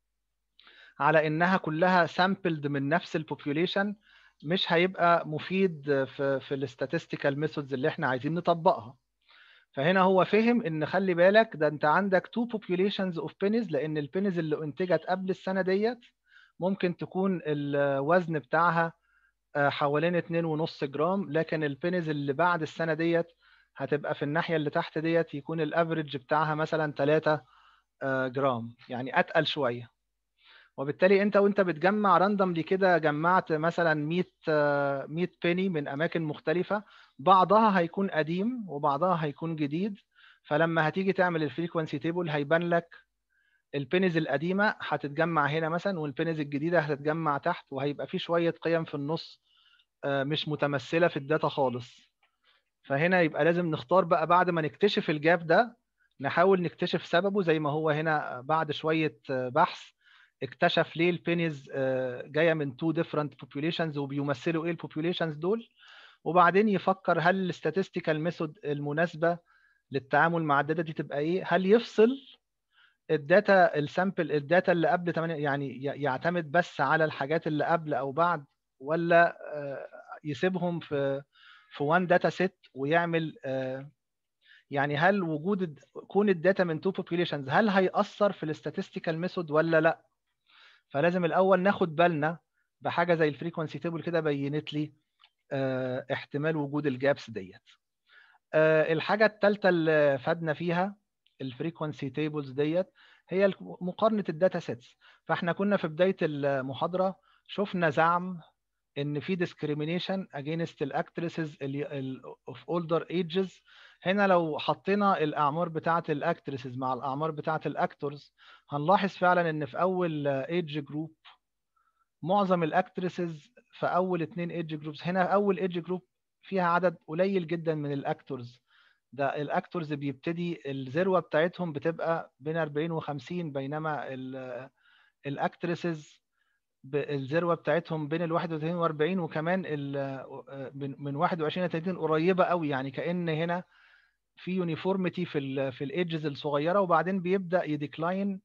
على انها كلها سامبلد من نفس البوبيوليشن مش هيبقى مفيد في في الاستاتستيكال ميثودز اللي احنا عايزين نطبقها فهنا هو فهم ان خلي بالك ده انت عندك تو populations اوف بينيز لان البينيز اللي انتجت قبل السنه ديت ممكن تكون الوزن بتاعها حوالين 2.5 جرام لكن البينيز اللي بعد السنه ديت هتبقى في الناحيه اللي تحت ديت يكون الافريج بتاعها مثلا 3 جرام يعني اتقل شويه وبالتالي انت وانت بتجمع راندوملي كده جمعت مثلا 100 100 بيني من اماكن مختلفه بعضها هيكون قديم وبعضها هيكون جديد فلما هتيجي تعمل الفريكونسي تيبل هيبان لك البينز القديمه هتتجمع هنا مثلا والبينز الجديده هتتجمع تحت وهيبقى في شويه قيم في النص مش متمثله في الداتا خالص فهنا يبقى لازم نختار بقى بعد ما نكتشف الجاب ده نحاول نكتشف سببه زي ما هو هنا بعد شويه بحث اكتشف ليه البينيز جايه من تو ديفرنت بوبوليشنز وبيمثلوا ايه البوبوليشنز دول وبعدين يفكر هل الاستاتستيكال ميثود المناسبه للتعامل مع الداتا دي تبقى ايه هل يفصل الداتا السامبل الداتا اللي قبل 8 يعني يعتمد بس على الحاجات اللي قبل او بعد ولا يسيبهم في في وان داتا سيت ويعمل يعني هل وجود كون الداتا من تو بوبوليشنز هل هيأثر في الاستاتستيكال ميثود ولا لا فلازم الاول ناخد بالنا بحاجه زي الفريكونسي تيبل كده بينت لي احتمال وجود الجابس ديت الحاجه الثالثه اللي فادنا فيها الفريكونسي تيبلز ديت هي مقارنه الداتا سيتس فاحنا كنا في بدايه المحاضره شفنا زعم ان في discrimination against الاكترسز of older ages هنا لو حطينا الاعمار بتاعه الاكترسز مع الاعمار بتاعه الاكتورز هنلاحظ فعلا ان في اول ايدج جروب معظم الاكترسز في اول اثنين ايدج جروبس هنا اول ايدج جروب فيها عدد قليل جدا من الاكتورز ده الاكتورز بيبتدي الذروه بتاعتهم بتبقى بين 40 و50 بينما الاكترسز الذروه بتاعتهم بين ال 31 و 40 وكمان من 21 ل 30 قريبه قوي يعني كان هنا في يونيفورميتي في ال في الايدجز الصغيره وبعدين بيبدا يديكلاين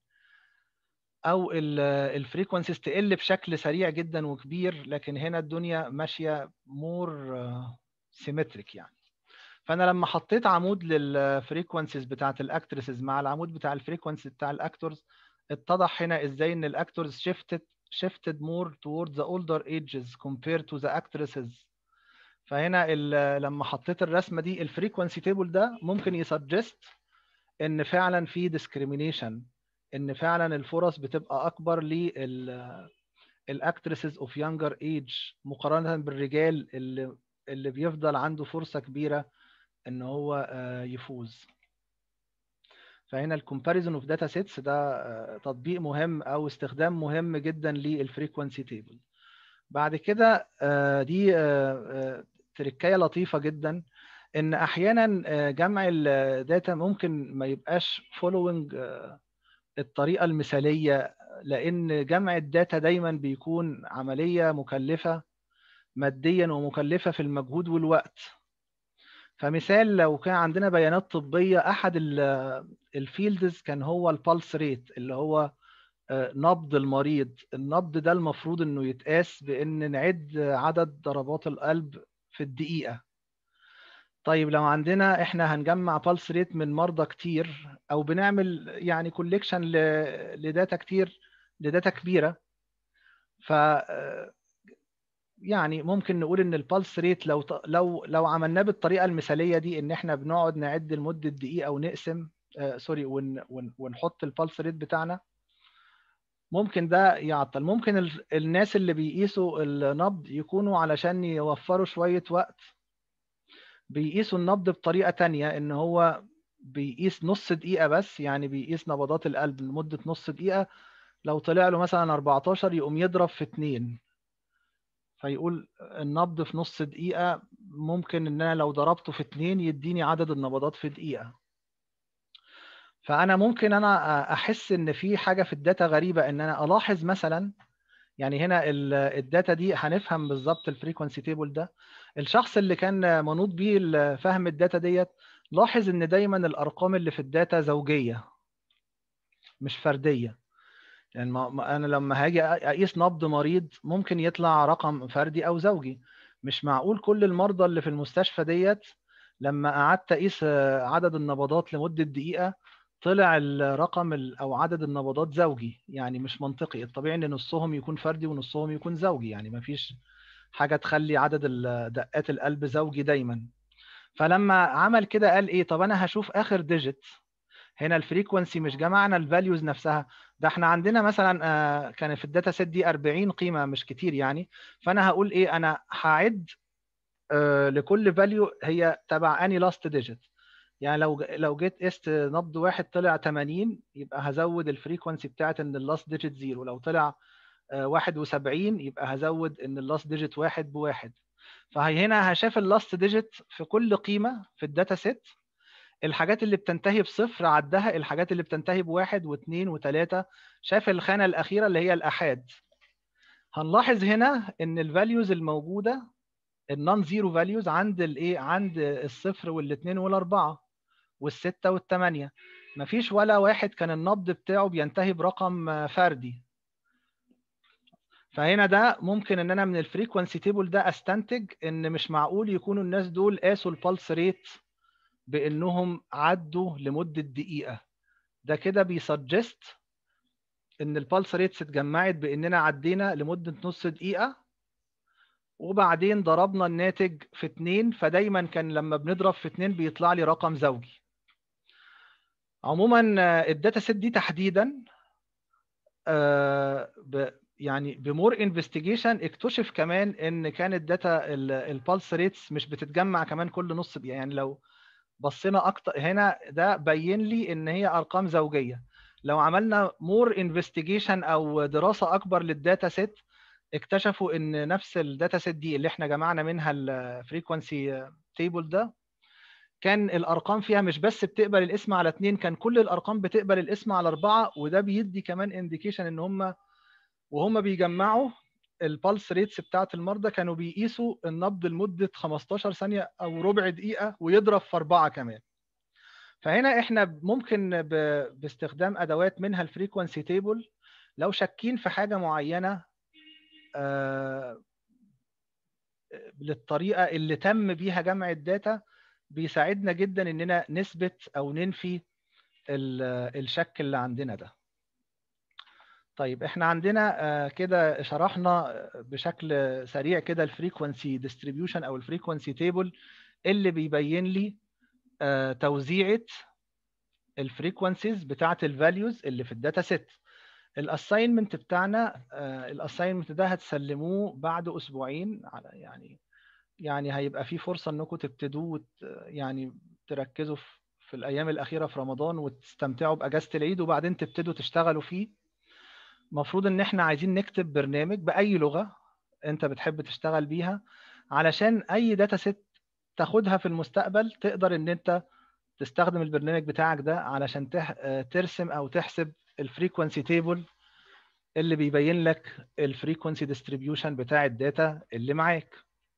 او الفريكونسيز تقل بشكل سريع جدا وكبير لكن هنا الدنيا ماشيه مور سيمتريك يعني فانا لما حطيت عمود للفريكونسيز بتاعه الاكترسز مع العمود بتاع الفريكونسي بتاع الاكتورز اتضح هنا ازاي ان الاكتورز شيفتد shifted more towards the older ages compared to the actresses فهنا لما حطيت الرسمه دي الفريكونسي تيبل ده ممكن يسجست ان فعلا في discrimination ان فعلا الفرص بتبقى اكبر لل الاكترسز اوف يونجر ايج مقارنه بالرجال اللي اللي بيفضل عنده فرصه كبيره ان هو يفوز فهنا الكومباريزون اوف داتا سيتس ده تطبيق مهم او استخدام مهم جدا للفريكونسي تيبل بعد كده دي تركايه لطيفه جدا ان احيانا جمع الداتا ممكن ما يبقاش فولوينج الطريقه المثاليه لان جمع الداتا دايما بيكون عمليه مكلفه ماديا ومكلفه في المجهود والوقت فمثال لو كان عندنا بيانات طبيه احد الفيلدز كان هو البالس ريت اللي هو نبض المريض النبض ده المفروض انه يتقاس بان نعد عدد ضربات القلب في الدقيقه طيب لو عندنا احنا هنجمع بالس ريت من مرضى كتير او بنعمل يعني كوليكشن لداتا كتير لداتا كبيره ف يعني ممكن نقول ان البالس ريت لو لو لو عملناه بالطريقه المثاليه دي ان احنا بنقعد نعد لمده دقيقه ونقسم آه سوري ون ون ونحط البالس ريت بتاعنا ممكن ده يعطل ممكن ال... الناس اللي بيقيسوا النبض يكونوا علشان يوفروا شويه وقت بيقيسوا النبض بطريقه تانية ان هو بيقيس نص دقيقه بس يعني بيقيس نبضات القلب لمده نص دقيقه لو طلع له مثلا 14 يقوم يضرب في 2 فيقول النبض في نص دقيقة ممكن إن أنا لو ضربته في اتنين يديني عدد النبضات في دقيقة فأنا ممكن أنا أحس إن في حاجة في الداتا غريبة إن أنا ألاحظ مثلا يعني هنا الداتا دي هنفهم بالظبط الفريكونسي تيبل ده الشخص اللي كان منوط بيه فهم الداتا ديت لاحظ إن دايما الأرقام اللي في الداتا زوجية مش فردية يعني ما انا لما هاجي اقيس نبض مريض ممكن يطلع رقم فردي او زوجي مش معقول كل المرضى اللي في المستشفى ديت لما قعدت اقيس عدد النبضات لمده دقيقه طلع الرقم او عدد النبضات زوجي يعني مش منطقي الطبيعي ان نصهم يكون فردي ونصهم يكون زوجي يعني ما فيش حاجه تخلي عدد دقات القلب زوجي دايما فلما عمل كده قال ايه طب انا هشوف اخر ديجيت هنا الفريكونسي مش جمعنا الفاليوز نفسها ده احنا عندنا مثلا كان في الداتا سيت دي 40 قيمه مش كتير يعني فانا هقول ايه انا هعد لكل فاليو هي تبع اني لاست ديجيت يعني لو لو جيت قست نبض واحد طلع 80 يبقى هزود الفريكونسي بتاعت ان اللاست ديجيت زيرو لو طلع 71 يبقى هزود ان اللاست ديجيت واحد بواحد فهنا هشاف اللاست ديجيت في كل قيمه في الداتا سيت الحاجات اللي بتنتهي بصفر عدها الحاجات اللي بتنتهي بواحد واثنين وثلاثة شاف الخانة الأخيرة اللي هي الآحاد هنلاحظ هنا إن الفاليوز الموجودة النون زيرو فاليوز عند الايه عند الصفر والاثنين والاربعه والسته والثمانيه مفيش ولا واحد كان النبض بتاعه بينتهي برقم فردي فهنا ده ممكن ان انا من الفريكونسي تيبل ده استنتج ان مش معقول يكونوا الناس دول قاسوا البلس ريت بانهم عدوا لمده دقيقه ده كده بيسجست ان البلس ريتس اتجمعت باننا عدينا لمده نص دقيقه وبعدين ضربنا الناتج في اتنين فدايما كان لما بنضرب في اتنين بيطلع لي رقم زوجي عموما الداتا سيت دي تحديدا يعني بمور انفستيجيشن اكتشف كمان ان كانت داتا البالس ريتس مش بتتجمع كمان كل نص دقيقه يعني لو بصينا اكتر هنا ده بين لي ان هي ارقام زوجيه لو عملنا مور انفستيجيشن او دراسه اكبر للداتا سيت اكتشفوا ان نفس الداتا سيت دي اللي احنا جمعنا منها الفريكونسي تيبل ده كان الارقام فيها مش بس بتقبل الاسم على اثنين كان كل الارقام بتقبل الاسم على اربعه وده بيدي كمان انديكيشن ان هم وهم بيجمعوا البلس ريتس بتاعت المرضى كانوا بيقيسوا النبض لمده 15 ثانيه او ربع دقيقه ويضرب في اربعه كمان فهنا احنا ممكن باستخدام ادوات منها الفريكونسي تيبل لو شاكين في حاجه معينه للطريقه اللي تم بيها جمع الداتا بيساعدنا جدا اننا نثبت او ننفي الشك اللي عندنا ده طيب احنا عندنا كده شرحنا بشكل سريع كده الفريكونسي ديستريبيوشن او الفريكونسي تيبل اللي بيبين لي توزيعه الفريكونسيز بتاعه الفاليوز اللي في الداتا سيت الاساينمنت بتاعنا الاساينمنت ده هتسلموه بعد اسبوعين على يعني يعني هيبقى في فرصه انكم تبتدوا يعني تركزوا في الايام الاخيره في رمضان وتستمتعوا باجازه العيد وبعدين تبتدوا تشتغلوا فيه المفروض ان احنا عايزين نكتب برنامج باي لغه انت بتحب تشتغل بيها علشان اي داتا سيت تاخدها في المستقبل تقدر ان انت تستخدم البرنامج بتاعك ده علشان ترسم او تحسب الفريكونسي تيبل اللي بيبين لك الفريكونسي ديستريبيوشن بتاع الداتا اللي معاك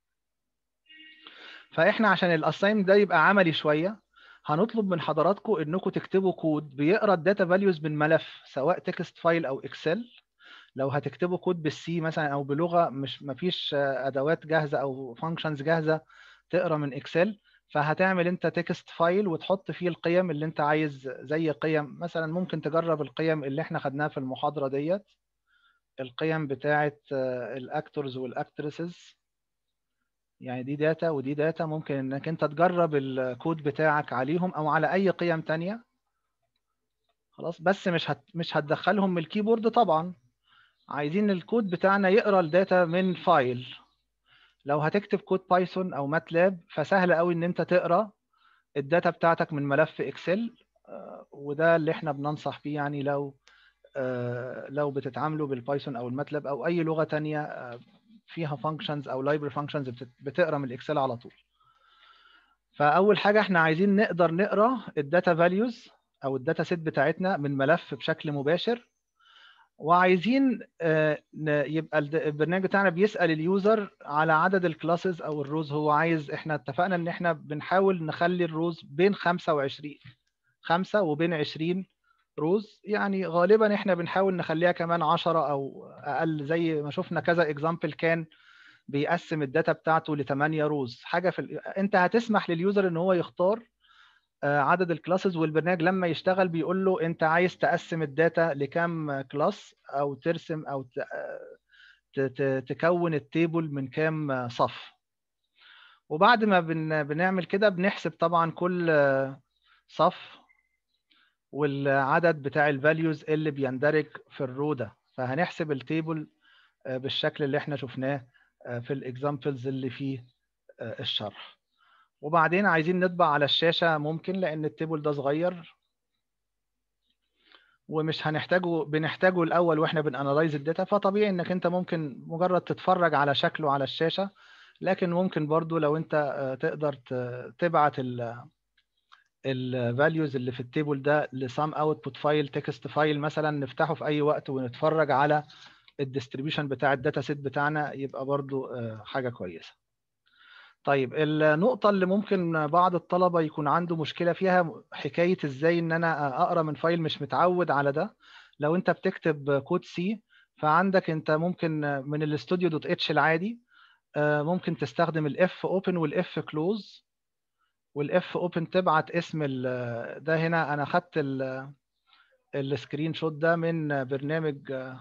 فاحنا عشان الاسايم ده يبقى عملي شويه هنطلب من حضراتكم انكم تكتبوا كود بيقرا الداتا فاليوز من ملف سواء تكست فايل او اكسل لو هتكتبوا كود بالسي مثلا او بلغه مش مفيش ادوات جاهزه او فانكشنز جاهزه تقرا من اكسل فهتعمل انت تكست فايل وتحط فيه القيم اللي انت عايز زي قيم مثلا ممكن تجرب القيم اللي احنا خدناها في المحاضره ديت القيم بتاعه الاكتورز والاكترسز يعني دي داتا ودي داتا ممكن انك انت تجرب الكود بتاعك عليهم او على اي قيم تانية خلاص بس مش هت... مش هتدخلهم من الكيبورد طبعا عايزين الكود بتاعنا يقرا الداتا من فايل لو هتكتب كود بايثون او ماتلاب فسهل قوي ان انت تقرا الداتا بتاعتك من ملف اكسل وده اللي احنا بننصح بيه يعني لو لو بتتعاملوا بالبايثون او الماتلاب او اي لغه تانية فيها فانكشنز او لايبرري فانكشنز بتقرا من الاكسل على طول فاول حاجه احنا عايزين نقدر نقرا الداتا فاليوز او الداتا سيت بتاعتنا من ملف بشكل مباشر وعايزين يبقى البرنامج بتاعنا بيسال اليوزر على عدد الكلاسز او الروز هو عايز احنا اتفقنا ان احنا بنحاول نخلي الروز بين 25 5 وبين 20 روز يعني غالبا احنا بنحاول نخليها كمان 10 او اقل زي ما شفنا كذا اكزامبل كان بيقسم الداتا بتاعته ل 8 روز حاجه في ال... انت هتسمح لليوزر ان هو يختار عدد الكلاسز والبرنامج لما يشتغل بيقول له انت عايز تقسم الداتا لكام كلاس او ترسم او تكون التيبل من كام صف وبعد ما بن... بنعمل كده بنحسب طبعا كل صف والعدد بتاع الفاليوز اللي بيندرج في الرو ده فهنحسب التيبل بالشكل اللي احنا شفناه في الاكزامبلز اللي فيه الشرح وبعدين عايزين نطبع على الشاشة ممكن لأن التيبل ده صغير ومش هنحتاجه بنحتاجه الأول وإحنا بنانلايز الداتا فطبيعي إنك أنت ممكن مجرد تتفرج على شكله على الشاشة لكن ممكن برضو لو أنت تقدر تبعت الفاليوز اللي في التيبل ده لسام اوتبوت فايل تكست فايل مثلا نفتحه في اي وقت ونتفرج على الديستريبيوشن بتاع الداتا سيت بتاعنا يبقى برضو حاجه كويسه طيب النقطة اللي ممكن بعض الطلبة يكون عنده مشكلة فيها حكاية ازاي ان انا اقرا من فايل مش متعود على ده لو انت بتكتب كود سي فعندك انت ممكن من الاستوديو دوت اتش العادي ممكن تستخدم الاف اوبن والاف كلوز والاف اوبن تبعت اسم ده هنا انا خدت السكرين شوت ده من برنامج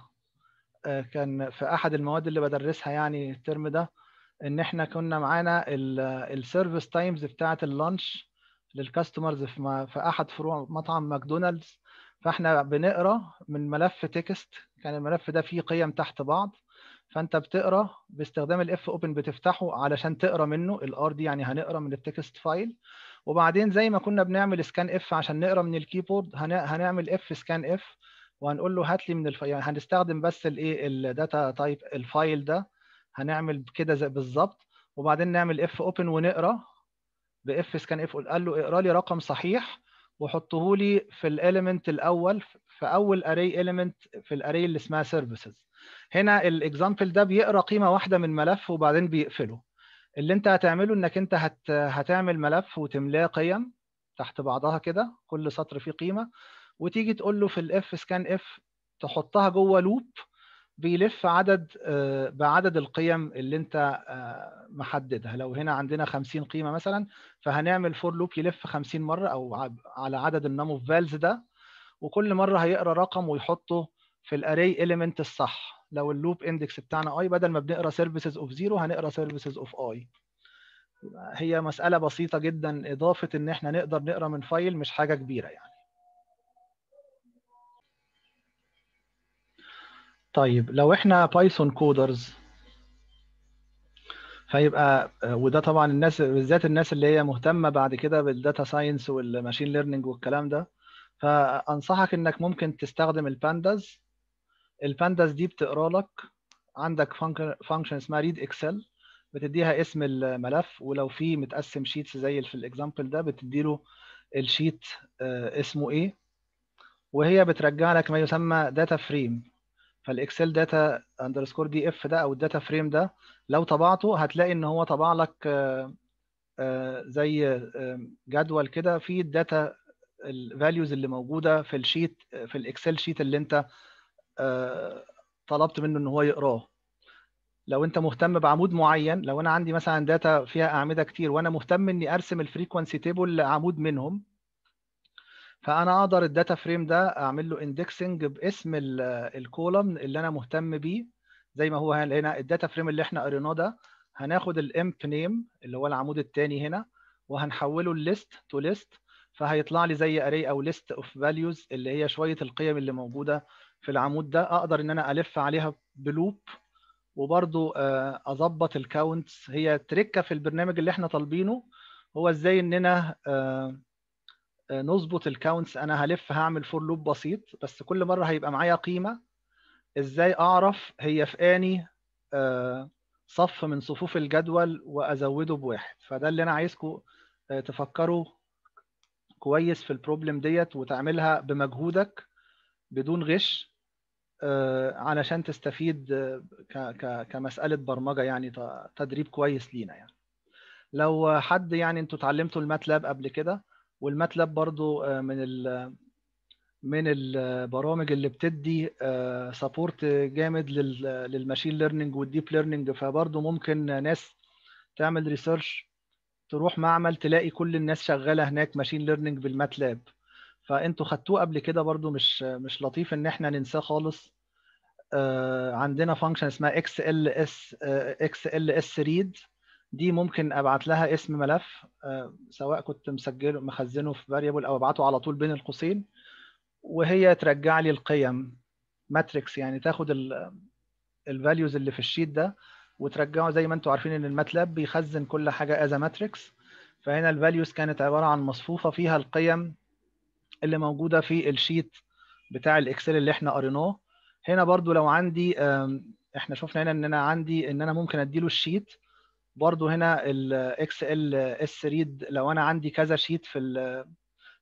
كان في احد المواد اللي بدرسها يعني الترم ده ان احنا كنا معانا السيرفيس تايمز بتاعه اللانش للكاستمرز في احد فروع مطعم ماكدونالدز فاحنا بنقرا من ملف تكست كان الملف ده فيه قيم تحت بعض فانت بتقرا باستخدام الاف اوبن بتفتحه علشان تقرا منه الار دي يعني هنقرا من التكست فايل وبعدين زي ما كنا بنعمل سكان اف عشان نقرا من الكيبورد هنعمل اف سكان اف وهنقول له هات لي من الفايل يعني هنستخدم بس الايه الداتا تايب الفايل ده هنعمل كده زي بالظبط وبعدين نعمل اف اوبن ونقرا باف سكان اف قال له اقرا لي رقم صحيح وحطه لي في الاليمنت الاول في اول اري اليمنت في الاري اللي اسمها سيرفيسز هنا الاكزامبل ده بيقرا قيمه واحده من ملف وبعدين بيقفله اللي انت هتعمله انك انت هت هتعمل ملف وتملاه قيم تحت بعضها كده كل سطر فيه قيمه وتيجي تقول له في الاف سكان اف تحطها جوه لوب بيلف عدد بعدد القيم اللي انت محددها لو هنا عندنا 50 قيمه مثلا فهنعمل فور لوب يلف 50 مره او على عدد النم اوف فالز ده وكل مره هيقرا رقم ويحطه في الاري اليمنت الصح لو اللوب اندكس بتاعنا اي بدل ما بنقرا سيرفيسز اوف زيرو هنقرا سيرفيسز اوف اي هي مساله بسيطه جدا اضافه ان احنا نقدر نقرا من فايل مش حاجه كبيره يعني طيب لو احنا بايثون كودرز فيبقى وده طبعا الناس بالذات الناس اللي هي مهتمه بعد كده بالداتا ساينس والماشين ليرنينج والكلام ده فانصحك انك ممكن تستخدم البانداز البانداز دي بتقرا لك عندك فانكشن اسمها ريد اكسل بتديها اسم الملف ولو في متقسم شيتس زي في الاكزامبل ده بتديله الشيت اسمه ايه وهي بترجع لك ما يسمى داتا فريم فالاكسل داتا اندرسكور دي اف ده او الداتا فريم ده لو طبعته هتلاقي ان هو طبع لك زي جدول كده فيه الداتا الفاليوز اللي موجوده في الشيت في الاكسل شيت اللي انت طلبت منه ان هو يقراه لو انت مهتم بعمود معين لو انا عندي مثلا داتا فيها اعمده كتير وانا مهتم اني ارسم الفريكونسي تيبل لعمود منهم فانا اقدر الداتا فريم ده اعمل له اندكسنج باسم الكولوم اللي انا مهتم بيه زي ما هو هنا الداتا فريم اللي احنا قريناه ده هناخد الامب نيم اللي هو العمود الثاني هنا وهنحوله الليست تو ليست فهيطلع لي زي اري او ليست اوف فاليوز اللي هي شويه القيم اللي موجوده في العمود ده اقدر ان انا الف عليها بلوب وبرضو اظبط الكاونتس هي تركه في البرنامج اللي احنا طالبينه هو ازاي اننا نظبط الكاونتس انا هلف هعمل فور لوب بسيط بس كل مره هيبقى معايا قيمه ازاي اعرف هي في اني صف من صفوف الجدول وازوده بواحد فده اللي انا عايزكم تفكروا كويس في البروبلم ديت وتعملها بمجهودك بدون غش علشان تستفيد كمساله برمجه يعني تدريب كويس لينا يعني لو حد يعني انتوا اتعلمتوا الماتلاب قبل كده والماتلاب برضو من ال من البرامج اللي بتدي سبورت جامد للماشين ليرنينج والديب ليرنينج فبرضو ممكن ناس تعمل ريسيرش تروح معمل تلاقي كل الناس شغاله هناك ماشين ليرنينج بالماتلاب فانتوا خدتوه قبل كده برضو مش مش لطيف ان احنا ننساه خالص عندنا فانكشن اسمها اكس ال اس اكس ال اس ريد دي ممكن ابعت لها اسم ملف سواء كنت مسجله مخزنه في فاريبل او ابعته على طول بين القوسين وهي ترجع لي القيم ماتريكس يعني تاخد الفاليوز اللي في الشيت ده وترجعه زي ما انتم عارفين ان الماتلاب بيخزن كل حاجه از ماتريكس فهنا الفاليوز كانت عباره عن مصفوفه فيها القيم اللي موجوده في الشيت بتاع الاكسل اللي احنا قريناه هنا برضو لو عندي احنا شفنا هنا ان انا عندي ان انا ممكن اديله الشيت برضو هنا الاكس ال اس ريد لو انا عندي كذا شيت في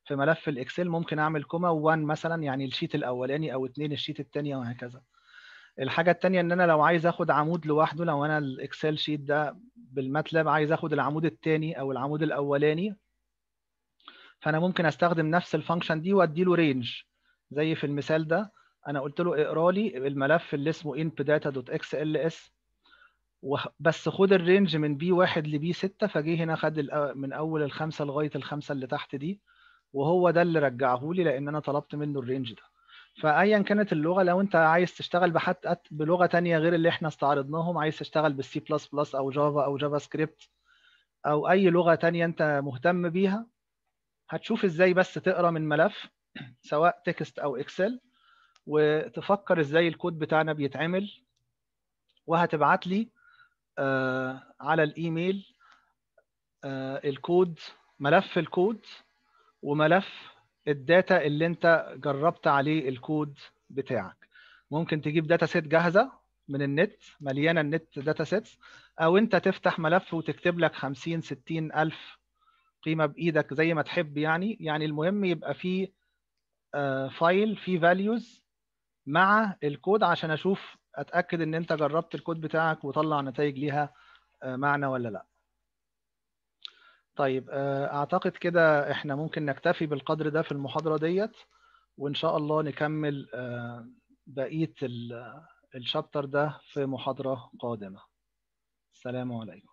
في ملف الاكسل ممكن اعمل كوما 1 مثلا يعني الشيت الاولاني او اتنين الشيت الثانيه وهكذا الحاجه الثانيه ان انا لو عايز اخد عمود لوحده لو انا الاكسل شيت ده بالماتلاب عايز اخد العمود الثاني او العمود الاولاني فانا ممكن استخدم نفس الفانكشن دي وادي له رينج زي في المثال ده انا قلت له اقرا لي الملف اللي اسمه inpdata.xls بس خد الرينج من بي واحد لبي 6 فجه هنا خد من اول الخمسه لغايه الخمسه اللي تحت دي وهو ده اللي رجعه لي لان انا طلبت منه الرينج ده فايا كانت اللغه لو انت عايز تشتغل بحتى بلغه تانية غير اللي احنا استعرضناهم عايز تشتغل بالسي بلس بلس او جافا او جافا سكريبت او اي لغه تانية انت مهتم بيها هتشوف ازاي بس تقرا من ملف سواء تكست او اكسل وتفكر ازاي الكود بتاعنا بيتعمل وهتبعت لي آه على الايميل آه الكود ملف الكود وملف الداتا اللي انت جربت عليه الكود بتاعك ممكن تجيب داتا سيت جاهزه من النت مليانه النت داتا سيتس او انت تفتح ملف وتكتب لك 50 60 الف قيمه بايدك زي ما تحب يعني يعني المهم يبقى فيه فايل فيه فاليوز مع الكود عشان اشوف اتاكد ان انت جربت الكود بتاعك وطلع نتائج ليها معنى ولا لا طيب اعتقد كده احنا ممكن نكتفي بالقدر ده في المحاضره ديت وان شاء الله نكمل بقيه الشابتر ده في محاضره قادمه السلام عليكم